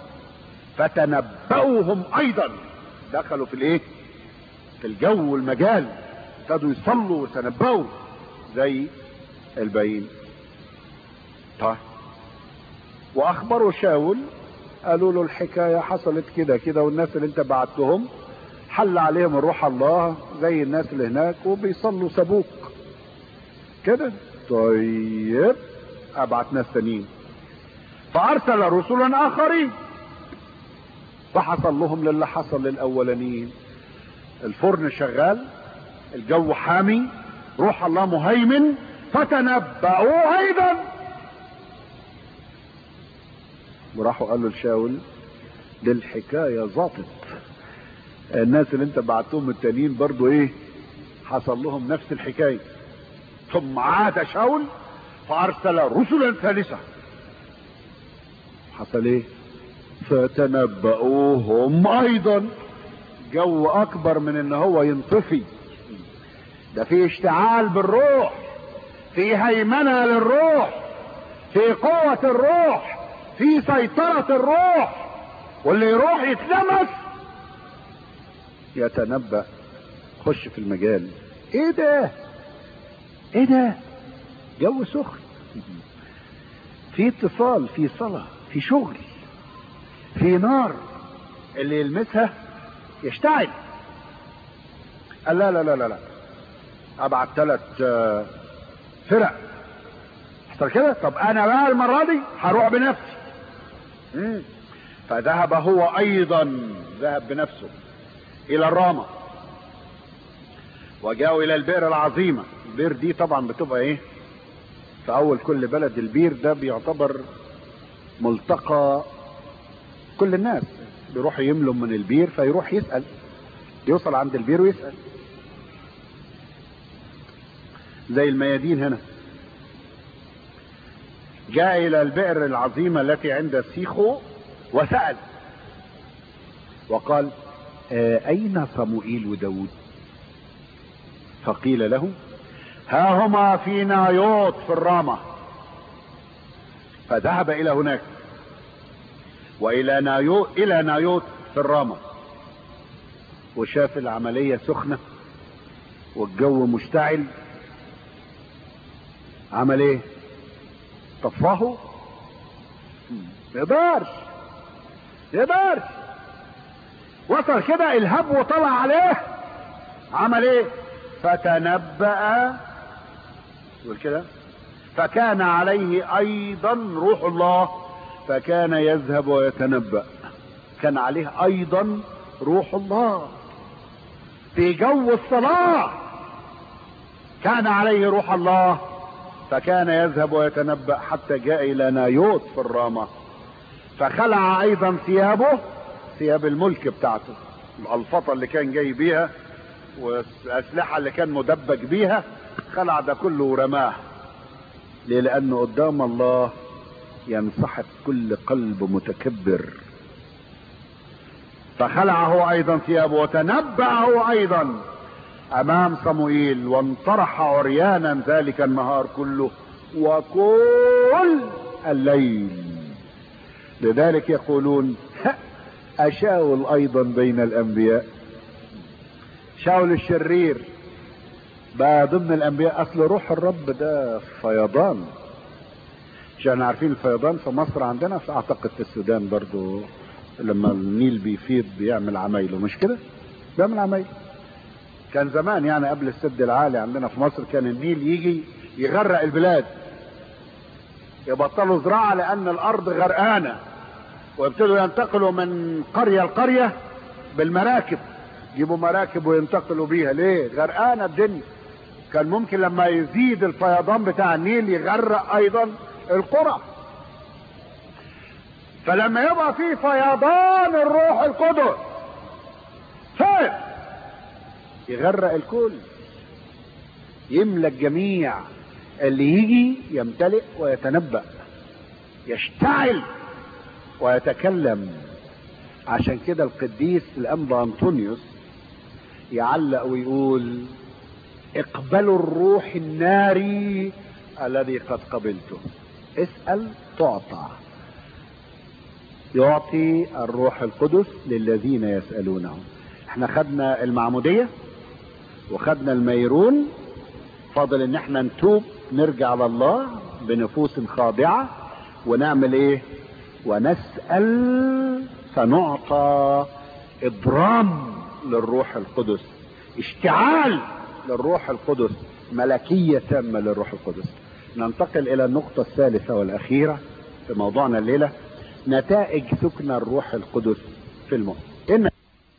Speaker 2: فتنبؤهم ايضا دخلوا في الايه في الجو والمجال ابتدوا يصلوا ويتنبؤوا زي الباقيين طيب واخبروا شاول قالوا له الحكاية حصلت كده كده والناس اللي انت بعتهم حل عليهم الروح الله زي الناس اللي هناك وبيصلوا سبوك كده طيب ابعت ناس تانيين فارسل رسلا اخرين فحصل لهم للي حصل للاولانيين الفرن شغال الجو حامي روح الله مهيمن فتنبأوا ايضا وراحوا قالوا لشاول دي الحكاية ظابط الناس اللي انت بعتهم التانيين برضو ايه حصل لهم نفس الحكاية ثم عاد شاول فارسل رسلا ثالثة حصل ايه فتنبؤوهم ايضا جو اكبر من ان هو ينطفي ده في اشتعال بالروح في هيمنة للروح في قوة الروح في سيطرة الروح واللي يروح يتلمس يتنبأ خش في المجال ايه ده ايه ده جو سخن في اتصال في صلاة في شغل في نار اللي يلمسها يشتعل قال لا لا لا لا لا ابعت ثلاث فرق حصل كده طب انا بقى المرة دي هروح بنفسي مم. فذهب هو ايضا ذهب بنفسه الى الرامة وجاءوا الى البئر العظيمة البئر دي طبعا بتبقى ايه في اول كل بلد البير ده بيعتبر ملتقى كل الناس بيروحوا يملوا من البير فيروح يسأل يوصل عند البير ويسأل زي الميادين هنا جاء الى البئر العظيمة التي عند سيخو وسأل وقال اين صموئيل وداود فقيل له ها هما في نايوت في الرامة فذهب الى هناك والى نايوت الى نايوت في الرامة وشاف العملية سخنة والجو مشتعل عمل ايه طفاه يقدرش يقدرش وصل كده الهب وطلع عليه عمل ايه فتنبأ يقول كده فكان عليه ايضا روح الله فكان يذهب ويتنبأ كان عليه ايضا روح الله في جو الصلاة كان عليه روح الله فكان يذهب ويتنبأ حتى جاء الى نايوت في الرامة فخلع ايضا ثيابه ثياب الملك بتاعته الالفطة اللي كان جاي بيها والاسلحه اللي كان مدبج بيها خلع ده كله ورماه ليه لانه قدام الله ينسحق كل قلب متكبر فخلع هو ايضا ثيابه وتنبأ هو ايضا امام صموئيل وانطرح عريانا ذلك النهار كله وكل الليل لذلك يقولون اشاول ايضا بين الانبياء شاول الشرير بقى ضمن الانبياء اصل روح الرب ده فيضان عشان عارفين الفيضان في مصر عندنا في اعتقد في السودان برضو لما النيل بيفيض بيعمل عمايله مش كده بيعمل عمايله كان زمان يعني قبل السد العالي عندنا في مصر كان النيل يجي يغرق البلاد يبطلوا زراعة لأن الأرض غرقانة ويبتدوا ينتقلوا من قرية لقرية بالمراكب يجيبوا مراكب وينتقلوا بيها ليه غرقانة الدنيا كان ممكن لما يزيد الفيضان بتاع النيل يغرق أيضا القرى فلما يبقى في فيضان الروح القدس فين يغرق الكل يملى الجميع اللي يجي يمتلئ ويتنبأ يشتعل ويتكلم عشان كده القديس الأنبا أنطونيوس يعلق ويقول اقبلوا الروح الناري الذي قد قبلته اسأل تعطى يعطي الروح القدس للذين يسألونه احنا خدنا المعمودية وخدنا الميرون فاضل ان احنا نتوب نرجع لله بنفوس خاضعة ونعمل ايه ونسأل فنعطى اضرام للروح القدس اشتعال للروح القدس ملكية تامة للروح القدس ننتقل الى النقطة الثالثة والاخيرة في موضوعنا الليلة نتائج سكن الروح القدس في المؤمن إن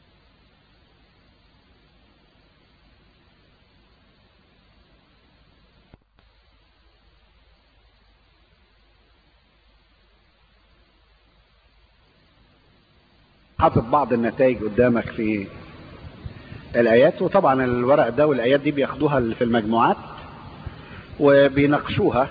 Speaker 2: حاطط بعض النتائج قدامك في الايات وطبعا الورق ده والايات دي بياخدوها في المجموعات وبيناقشوها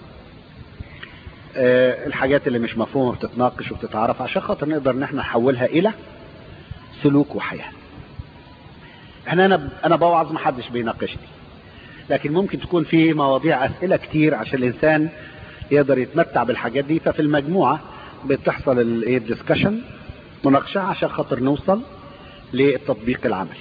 Speaker 2: الحاجات اللي مش مفهومه بتتناقش وبتتعرف عشان خاطر نقدر ان احنا نحولها الى سلوك وحياه احنا انا انا بوعظ ما حدش بيناقشني لكن ممكن تكون في مواضيع اسئله كتير عشان الانسان يقدر يتمتع بالحاجات دي ففي المجموعه بتحصل الايه الدسكشن مناقشه عشان خاطر نوصل للتطبيق العملي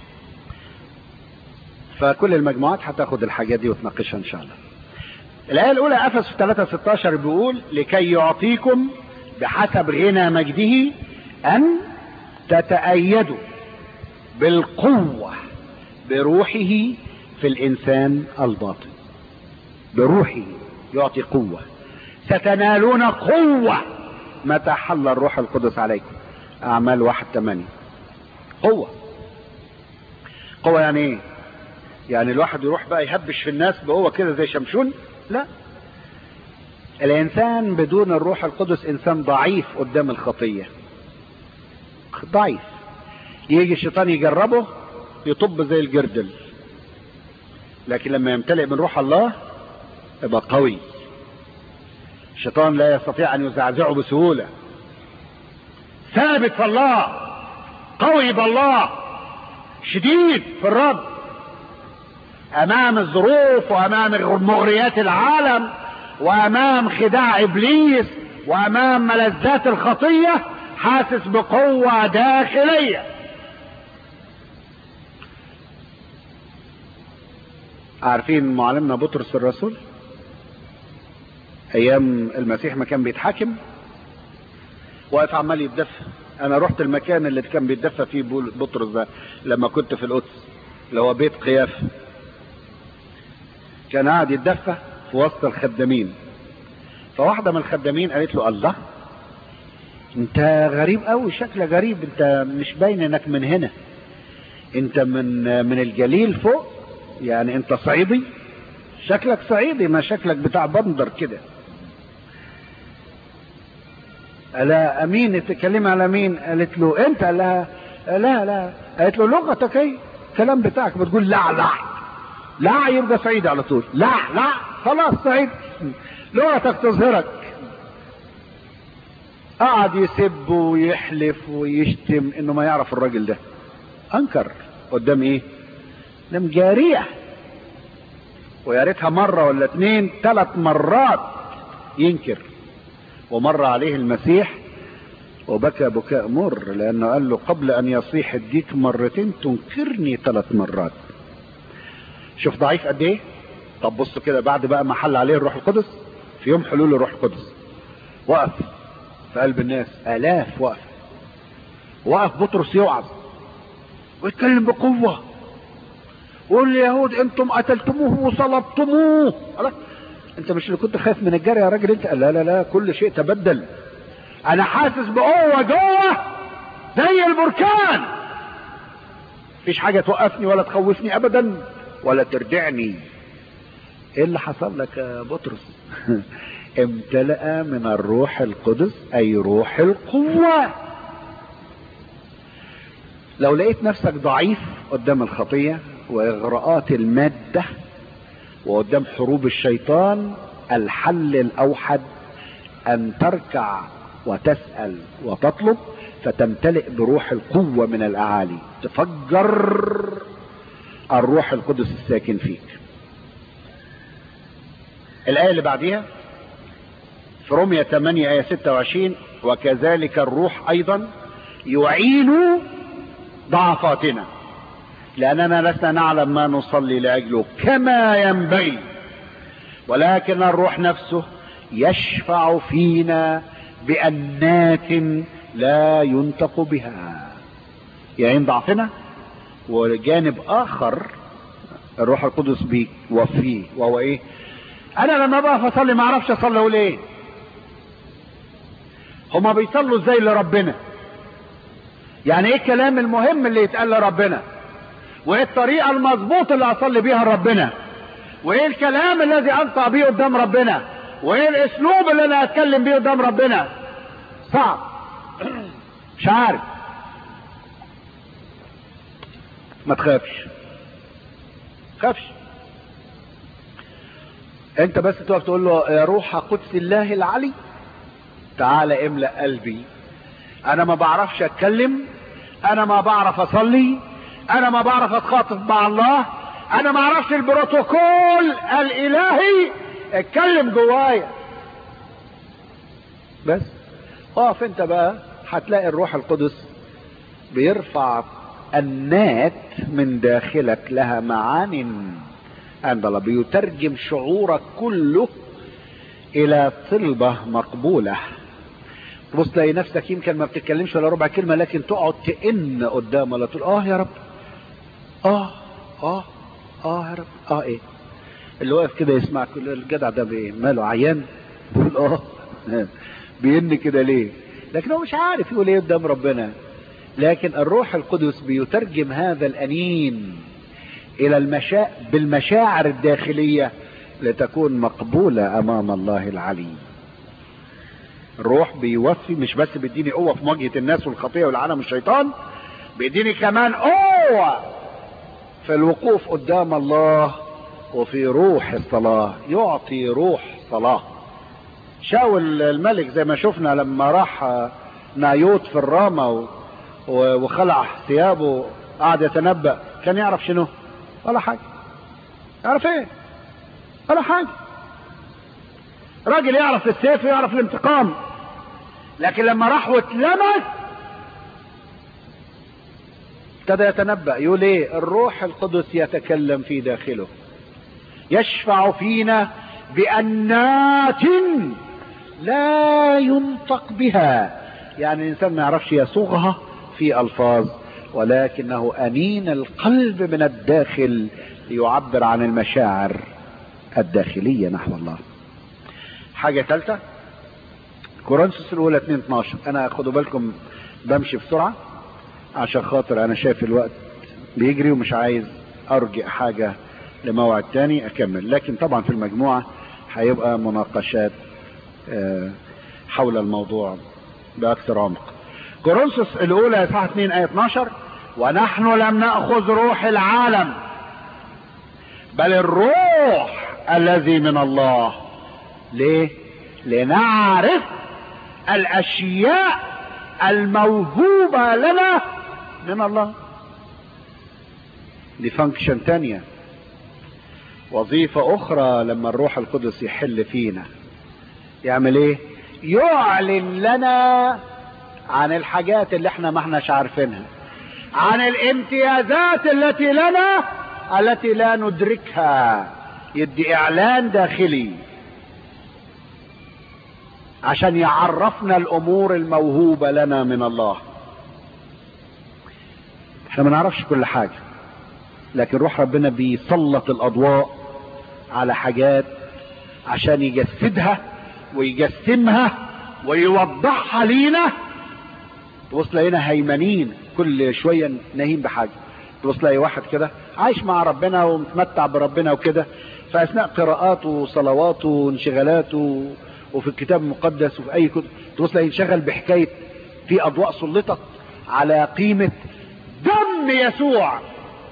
Speaker 2: فكل المجموعات هتاخد الحاجات دي وتناقشها ان شاء الله الآية الأولى أفس 3 16 بيقول لكي يعطيكم بحسب غنى مجده أن تتأيدوا بالقوة بروحه في الإنسان الباطن بروحه يعطي قوة ستنالون قوة متى حل الروح القدس عليكم أعمال واحد ثمانية قوة قوة يعني إيه؟ يعني الواحد يروح بقى يهبش في الناس بقوة كده زي شمشون لا الانسان بدون الروح القدس انسان ضعيف قدام الخطيه ضعيف يجي الشيطان يجربه يطب زي الجردل لكن لما يمتلئ من روح الله يبقى قوي الشيطان لا يستطيع ان يزعزعه بسهوله ثابت في الله قوي بالله شديد في الرب امام الظروف وامام مغريات العالم وامام خداع ابليس وامام ملذات الخطيه حاسس بقوه داخليه عارفين معلمنا بطرس الرسول ايام المسيح ما كان بيتحاكم واقف عمال يتدفى انا رحت المكان اللي كان بيتدفى فيه بطرس ده لما كنت في القدس اللي هو بيت قيافه كان قاعد يتدفى في وسط الخدامين فواحدة من الخدامين قالت له الله انت غريب قوي شكلك غريب انت مش باين انك من هنا انت من من الجليل فوق يعني انت صعيدي شكلك صعيدي ما شكلك بتاع بندر كده لا امين تتكلم على مين قالت له انت قال لها لا لا قالت له لغتك ايه الكلام بتاعك بتقول لا لا لا يبقى سعيد على طول لا لا خلاص سعيد لغتك تظهرك قعد يسب ويحلف ويشتم انه ما يعرف الراجل ده انكر قدام ايه قدام جاريه ويا ريتها مره ولا اتنين ثلاث مرات ينكر ومر عليه المسيح وبكى بكاء مر لانه قال له قبل ان يصيح الديك مرتين تنكرني ثلاث مرات شوف ضعيف قد ايه طب بص كده بعد بقى ما حل عليه الروح القدس في يوم حلول الروح القدس وقف في قلب الناس الاف وقف وقف بطرس يوعظ ويتكلم بقوه ويقول اليهود انتم قتلتموه وصلبتموه خلاص انت مش اللي كنت خايف من الجري يا راجل انت لا لا لا كل شيء تبدل انا حاسس بقوه جوه زي البركان مفيش حاجه توقفني ولا تخوفني ابدا ولا تردعني ايه اللي حصل لك يا بطرس امتلأ من الروح القدس اي روح القوه لو لقيت نفسك ضعيف قدام الخطيه واغراءات الماده وقدام حروب الشيطان الحل الاوحد ان تركع وتسال وتطلب فتمتلئ بروح القوه من الاعالي تفجر الروح القدس الساكن فيك الايه اللي بعديها في رومية 8 آية 26 وكذلك الروح أيضا يعين ضعفاتنا لأننا لسنا نعلم ما نصلي لأجله كما ينبغي ولكن الروح نفسه يشفع فينا بأنات لا ينطق بها يعين ضعفنا وجانب آخر الروح القدس بيوفيه وهو ايه انا لما بقف اصلي ما اعرفش اصلي ليه هما بيصلوا ازاي لربنا يعني ايه الكلام المهم اللي يتقال لربنا وايه الطريقة المظبوطة اللي اصلي بيها لربنا وايه الكلام الذي انطق بيه قدام ربنا وايه الاسلوب اللي انا اتكلم بيه قدام ربنا صعب مش عارف ما تخافش خافش انت بس تقف تقول له يا روح قدس الله العلي تعالى املأ قلبي انا ما بعرفش اتكلم انا ما بعرف اصلي انا ما بعرف اتخاطب مع الله انا ما اعرفش البروتوكول الالهي اتكلم جوايا بس اقف انت بقى هتلاقي الروح القدس بيرفع النات من داخلك لها معان عند الله بيترجم شعورك كله الى طلبة مقبولة تبص تلاقي نفسك يمكن ما بتتكلمش ولا ربع كلمة لكن تقعد تئن قدام ولا تقول اه يا رب اه اه اه يا رب اه ايه اللي واقف كده يسمع كل الجدع ده بايه ماله عيان بيقول اه بين كده ليه لكن هو مش عارف يقول ايه قدام ربنا لكن الروح القدس بيترجم هذا الانين الى المشا... بالمشاعر الداخلية لتكون مقبولة امام الله العلي الروح بيوفي مش بس بيديني قوة في مواجهة الناس والخطية والعالم والشيطان بيديني كمان قوة في الوقوف قدام الله وفي روح الصلاة يعطي روح صلاة شاول الملك زي ما شفنا لما راح نايوت في الرامة وخلع ثيابه قعد يتنبأ كان يعرف شنو ولا حاجة يعرف ايه ولا حاجة راجل يعرف السيف ويعرف الانتقام لكن لما راح واتلمس ابتدى يتنبأ يقول ايه الروح القدس يتكلم في داخله يشفع فينا بأنات لا ينطق بها يعني الإنسان ما يعرفش يصوغها في ألفاظ ولكنه أنين القلب من الداخل يعبر عن المشاعر الداخلية نحو الله حاجة ثالثة كورنثوس الأولى 2 12 أنا خدوا بالكم بمشي بسرعة عشان خاطر أنا شايف الوقت بيجري ومش عايز أرجع حاجة لموعد تاني أكمل لكن طبعا في المجموعة هيبقى مناقشات حول الموضوع بأكثر عمق كورنثوس الأولى إصحاح 2 آية 12 ونحن لم نأخذ روح العالم بل الروح الذي من الله ليه لنعرف الاشياء الموهوبة لنا من الله دي فانكشن تانية وظيفة اخرى لما الروح القدس يحل فينا يعمل ايه يعلن لنا عن الحاجات اللي احنا ما احناش عارفينها عن الامتيازات التي لنا التي لا ندركها يدي اعلان داخلي عشان يعرفنا الامور الموهوبة لنا من الله احنا ما نعرفش كل حاجة لكن روح ربنا بيسلط الاضواء على حاجات عشان يجسدها ويجسمها ويوضحها لينا تبص لقينا هيمنين كل شوية ناهين بحاجة تبص تلاقي واحد كده عايش مع ربنا ومتمتع بربنا وكده فاثناء قراءاته وصلواته وانشغالاته وفي الكتاب المقدس وفي اي كتب تبص تلاقي انشغل بحكايه في اضواء سلطت على قيمه دم يسوع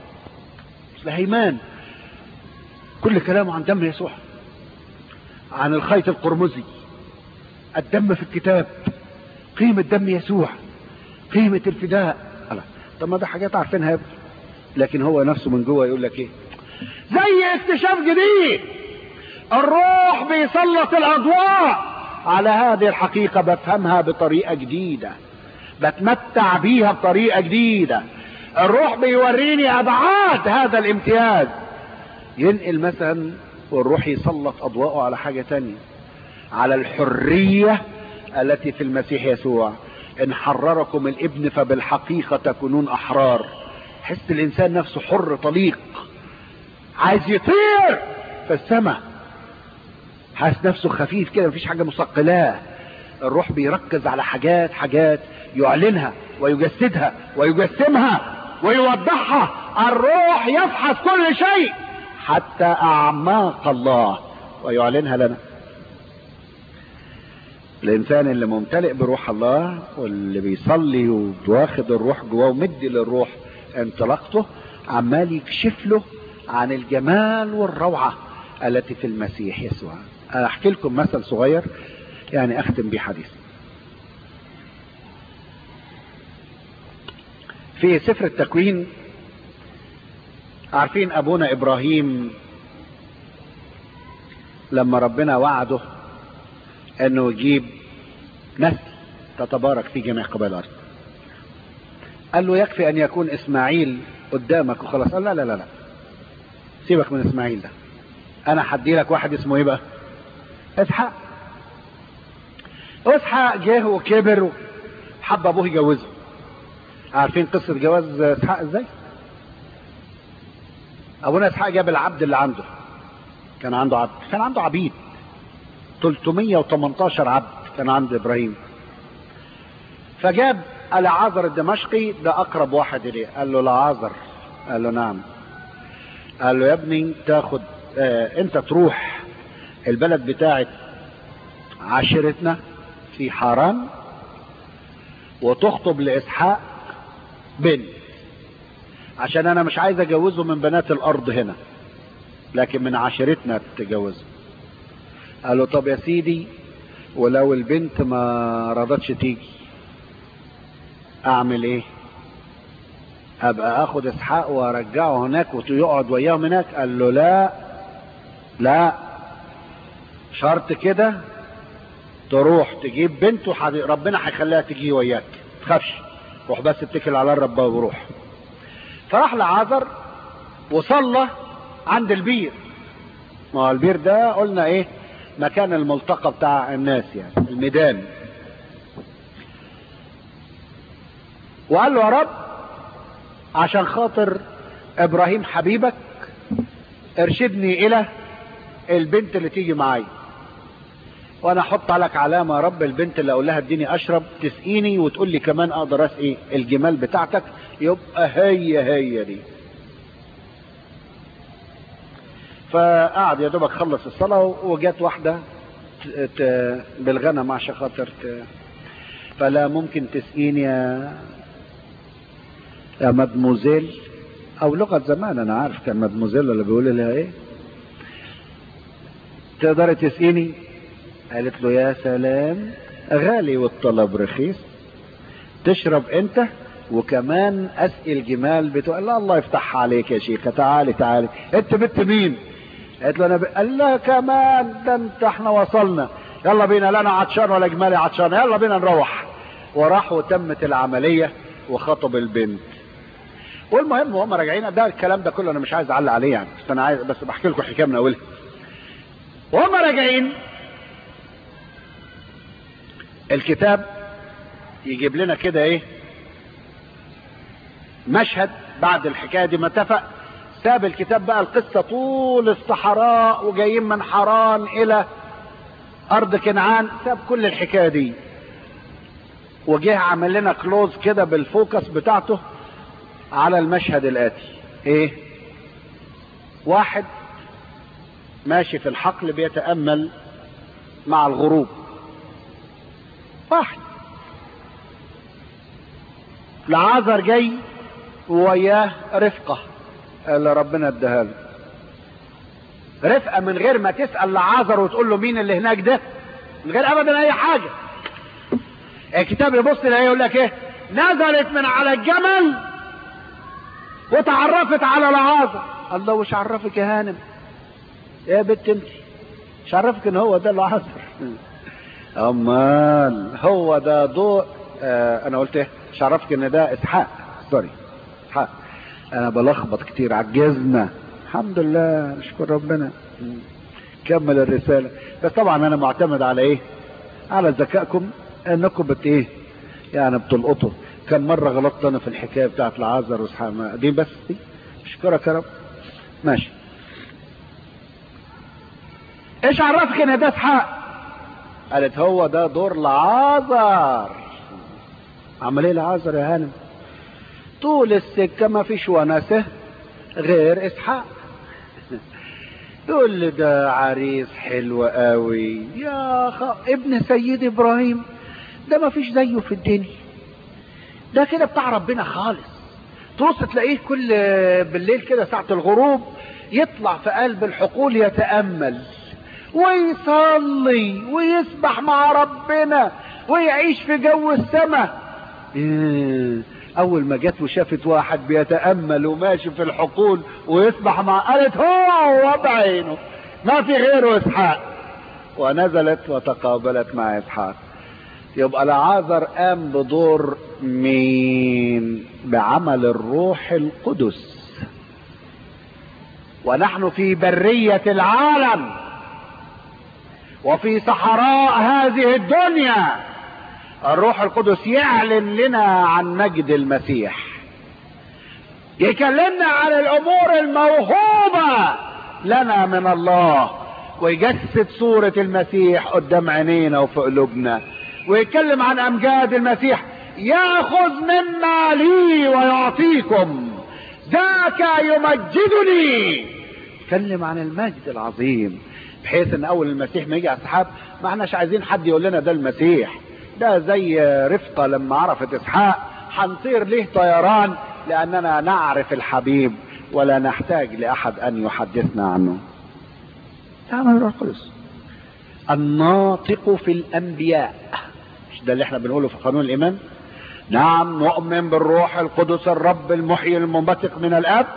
Speaker 2: هيمان كل كلامه عن دم يسوع عن الخيط القرمزي الدم في الكتاب قيمة دم يسوع قيمة الفداء الله. طب ما ده حاجات عارفينها يا ابني لكن هو نفسه من جوه يقول لك ايه زي اكتشاف جديد الروح بيسلط الاضواء على هذه الحقيقة بفهمها بطريقة جديدة بتمتع بيها بطريقة جديدة الروح بيوريني ابعاد هذا الامتياز ينقل مثلا والروح يسلط اضواءه على حاجة تانية على الحرية التي في المسيح يسوع ان حرركم الابن فبالحقيقة تكونون احرار حس الانسان نفسه حر طليق عايز يطير في السماء حاسس نفسه خفيف كده مفيش حاجة مثقلاه الروح بيركز على حاجات حاجات يعلنها ويجسدها ويجسمها ويوضحها الروح يفحص كل شيء حتى اعماق الله ويعلنها لنا الانسان اللي ممتلئ بروح الله واللي بيصلي وواخد الروح جواه ومدي للروح انطلاقته عمال يكشف له عن الجمال والروعة التي في المسيح يسوع احكي لكم مثل صغير يعني اختم بيه حديث في سفر التكوين عارفين ابونا ابراهيم لما ربنا وعده انه يجيب نسل تتبارك في جميع قبائل الارض قال له يكفي ان يكون اسماعيل قدامك وخلاص قال لا لا لا لا سيبك من اسماعيل ده انا هدي لك واحد اسمه ايه بقى اسحاق اسحاق جه وكبر حب ابوه يجوزه عارفين قصة جواز اسحاق ازاي ابونا اسحاق جاب العبد اللي عنده كان عنده عبد كان عنده عبيد 318 عبد كان عند ابراهيم فجاب العازر الدمشقي ده اقرب واحد اليه قال له العازر قال له نعم قال له يا ابني تاخد اه انت تروح البلد بتاعت عشيرتنا في حران وتخطب لاسحاق بنت عشان انا مش عايز اجوزه من بنات الارض هنا لكن من عشيرتنا تجوزه قال له طب يا سيدي ولو البنت ما رضتش تيجي اعمل ايه ابقى اخد اسحاق وارجعه هناك ويقعد وياهم هناك قال له لا لا شرط كده تروح تجيب بنت ربنا هيخليها تجي وياك تخافش روح بس اتكل على الرب وروح فراح لعازر وصلى عند البير ما هو البير ده قلنا ايه مكان الملتقى بتاع الناس يعني الميدان وقال له يا رب عشان خاطر ابراهيم حبيبك ارشدني الى البنت اللي تيجي معايا وانا احط لك علامه يا رب البنت اللي اقول لها اديني اشرب تسقيني وتقول لي كمان اقدر اسقي الجمال بتاعتك يبقى هي هي دي فقعد يا دوبك خلص الصلاه وجت واحده بالغنم عشان خاطر فلا ممكن تسقيني يا يا مدموزيل او لغة زمان انا عارف كان مدموزيل اللي بيقول لها ايه تقدري تسقيني قالت له يا سلام غالي والطلب رخيص تشرب انت وكمان اسقي الجمال بتوع لا الله يفتحها عليك يا شيخة تعالي تعالي انت بنت مين قالت له انا ب... قال لها كمان ده انت احنا وصلنا يلا بينا لا انا عطشان ولا جمالي عطشان يلا بينا نروح وراح وتمت العملية وخطب البنت والمهم وهم راجعين ده الكلام ده كله انا مش عايز اعلق عليه يعني بس انا عايز بس بحكي لكم حكايه من اولها وهم راجعين الكتاب يجيب لنا كده ايه مشهد بعد الحكايه دي ما اتفق ساب الكتاب بقى القصه طول الصحراء وجايين من حران الى ارض كنعان ساب كل الحكايه دي وجه عمل لنا كلوز كده بالفوكس بتاعته على المشهد الاتي ايه واحد ماشي في الحقل بيتامل مع الغروب واحد العازر جاي وياه رفقه اللي ربنا اداها له رفقه من غير ما تسال لعازر وتقول له مين اللي هناك ده من غير ابدا اي حاجه الكتاب يبص يلاقيه يقول لك ايه نزلت من على الجمل وتعرفت على العازر الله وش عرفك يا هانم يا بنت انت مش عرفك ان هو ده العازر امال هو ده ضوء آه انا قلت ايه مش عرفك ان ده اسحاق سوري اسحاق انا بلخبط كتير عجزنا الحمد لله نشكر ربنا كمل الرسالة بس طبعا انا معتمد على ايه على ذكائكم انكم بت ايه يعني بتلقطوا كم مرة غلطت انا في الحكاية بتاعت العازر واسحاق دي بس دي اشكرك يا رب ماشي ايش عرفك ان ده اسحاق قالت هو ده دور العازر عمل ايه العازر يا هانم طول السكة ما فيش ونسه غير اسحاق يقول لي ده عريس حلو قوي يا خ... ابن سيد ابراهيم ده ما فيش زيه في الدنيا ده كده بتاع ربنا خالص تبص تلاقيه كل بالليل كده ساعة الغروب يطلع في قلب الحقول يتأمل ويصلي ويسبح مع ربنا ويعيش في جو السماء إيه اول ما جت وشافت واحد بيتامل وماشي في الحقول ويسبح مع قالت هو بعينه ما في غيره اسحاق ونزلت وتقابلت مع اسحاق يبقى العازر قام بدور مين بعمل الروح القدس ونحن في بريه العالم وفي صحراء هذه الدنيا الروح القدس يعلن لنا عن مجد المسيح يكلمنا عن الامور الموهوبة لنا من الله ويجسد صورة المسيح قدام عينينا وفي قلوبنا ويتكلم عن امجاد المسيح ياخذ مما لي ويعطيكم ذاك يمجدني يتكلم عن المجد العظيم بحيث ان اول المسيح ما يجي على السحاب ما احناش عايزين حد يقول لنا ده المسيح ده زي رفقة لما عرفت اسحاق هنطير ليه طيران لاننا نعرف الحبيب ولا نحتاج لاحد ان يحدثنا عنه تعمل الروح القدس الناطق في الانبياء مش ده اللي احنا بنقوله في قانون الايمان نعم نؤمن بالروح القدس الرب المحيي المنبثق من الاب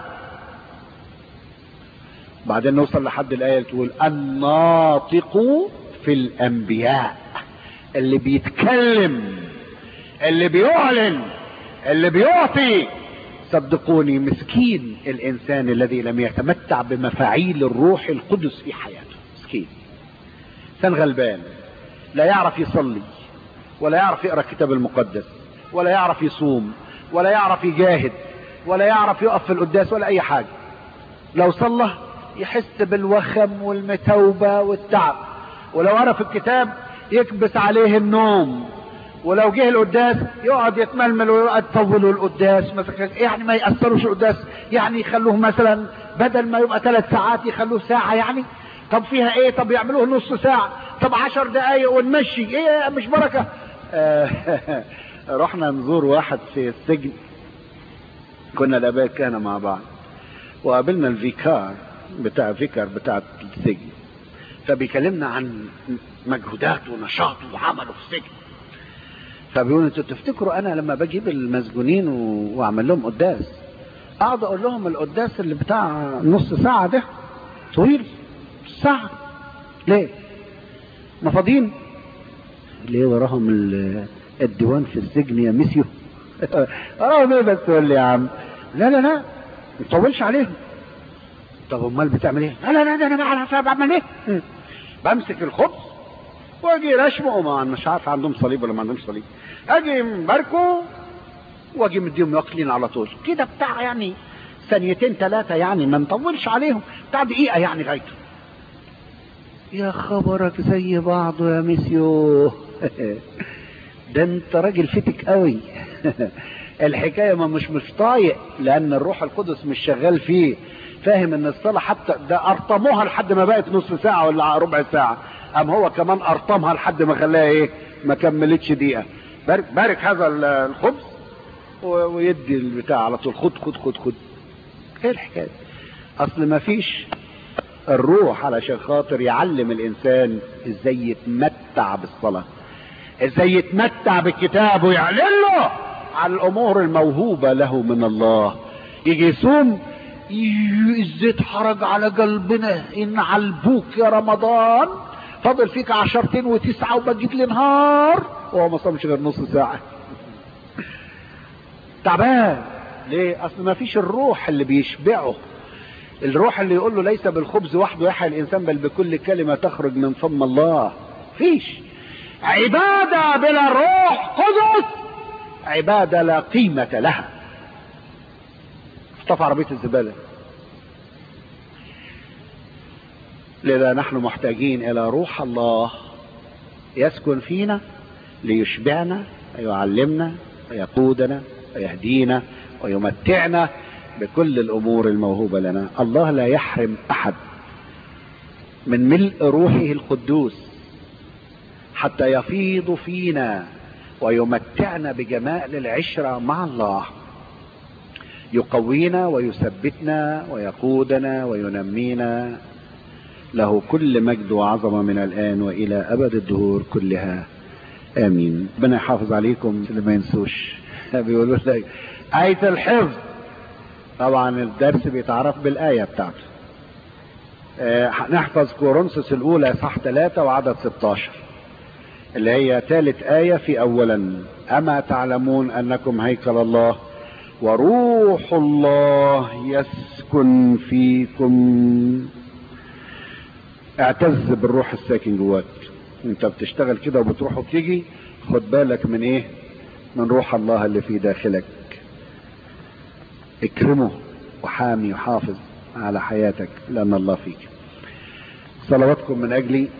Speaker 2: بعدين نوصل لحد الايه اللي تقول الناطق في الانبياء اللي بيتكلم اللي بيعلن اللي بيعطي صدقوني مسكين الانسان الذي لم يتمتع بمفاعيل الروح القدس في حياته مسكين انسان غلبان لا يعرف يصلي ولا يعرف يقرا الكتاب المقدس ولا يعرف يصوم ولا يعرف يجاهد ولا يعرف يقف في القداس ولا اي حاجه لو صلى يحس بالوخم والمتوبه والتعب ولو قرا في الكتاب يكبس عليه النوم ولو جه القداس يقعد يتململ ويقعد يطولوا القداس مثلا يعني ما يأثروش القداس يعني يخلوه مثلا بدل ما يبقى ثلاث ساعات يخلوه ساعة يعني طب فيها ايه طب يعملوه نص ساعة طب عشر دقايق ونمشي ايه مش بركة آه رحنا نزور واحد في السجن كنا الاباء كان مع بعض وقابلنا الفيكار بتاع فيكر بتاع السجن فبيكلمنا عن مجهوداته ونشاطه وعمله في السجن فبيقول انتوا تفتكروا انا لما بجيب المسجونين و... واعمل لهم قداس اقعد اقول لهم القداس اللي بتاع نص ساعه ده طويل ساعه ليه ما فاضيين ليه وراهم ال- الديوان في السجن يا ميسيو وراهم ايه بس قول لي يا عم لا لا لا ما تطولش عليهم طب امال بتعمل ايه لا لا لا ده انا بعرف بعمل ايه م. بمسك الخبز واجي رشمه ما مش عارف عندهم صليب ولا ما عندهمش صليب اجي مباركه واجي مديهم واكلين على طول كده بتاع يعني ثانيتين ثلاثه يعني ما نطولش عليهم بتاع دقيقه يعني غايته يا خبرك زي بعضه يا ميسيو ده انت راجل فتك قوي الحكايه ما مش مش طايق لان الروح القدس مش شغال فيه فاهم ان الصلاه حتى ده ارطموها لحد ما بقت نص ساعه ولا ربع ساعه ام هو كمان ارطمها لحد ما خلاها ايه ما كملتش دقيقه بارك, بارك هذا ال- الخبز و- ويدي البتاع على طول خد خد خد خد ايه الحكايه اصل ما فيش الروح علشان خاطر يعلم الانسان ازاي يتمتع بالصلاه ازاي يتمتع بالكتاب ويعلن له على الامور الموهوبه له من الله يجي يصوم ي- الزيت حرج على قلبنا ان علبوك يا رمضان فاضل فيك عشرتين وتسعة وبجيت لي نهار وهو ما صامش غير نص ساعة تعبان ليه اصل ما فيش الروح اللي بيشبعه الروح اللي يقول له ليس بالخبز وحده يحيى الانسان بل بكل كلمة تخرج من فم الله فيش عبادة بلا روح قدس عبادة لا قيمة لها اصطفى عربية الزبالة لذا نحن محتاجين الى روح الله يسكن فينا ليشبعنا ويعلمنا ويقودنا ويهدينا ويمتعنا بكل الامور الموهوبه لنا الله لا يحرم احد من ملء روحه القدوس حتى يفيض فينا ويمتعنا بجمال العشره مع الله يقوينا ويثبتنا ويقودنا وينمينا له كل مجد وعظمه من الان والى ابد الدهور كلها امين ربنا يحافظ عليكم اللي ما ينسوش بيقولوا لك آية الحفظ طبعا الدرس بيتعرف بالآية بتاعته آه، نحفظ كورنثوس الأولى صح 3 وعدد 16 اللي هي ثالث آية في أولا أما تعلمون أنكم هيكل الله وروح الله يسكن فيكم اعتز بالروح الساكن جواك انت بتشتغل كده وبتروح وبتيجي خد بالك من ايه من روح الله اللي في داخلك اكرمه وحامي وحافظ على حياتك لان الله فيك صلواتكم من اجلي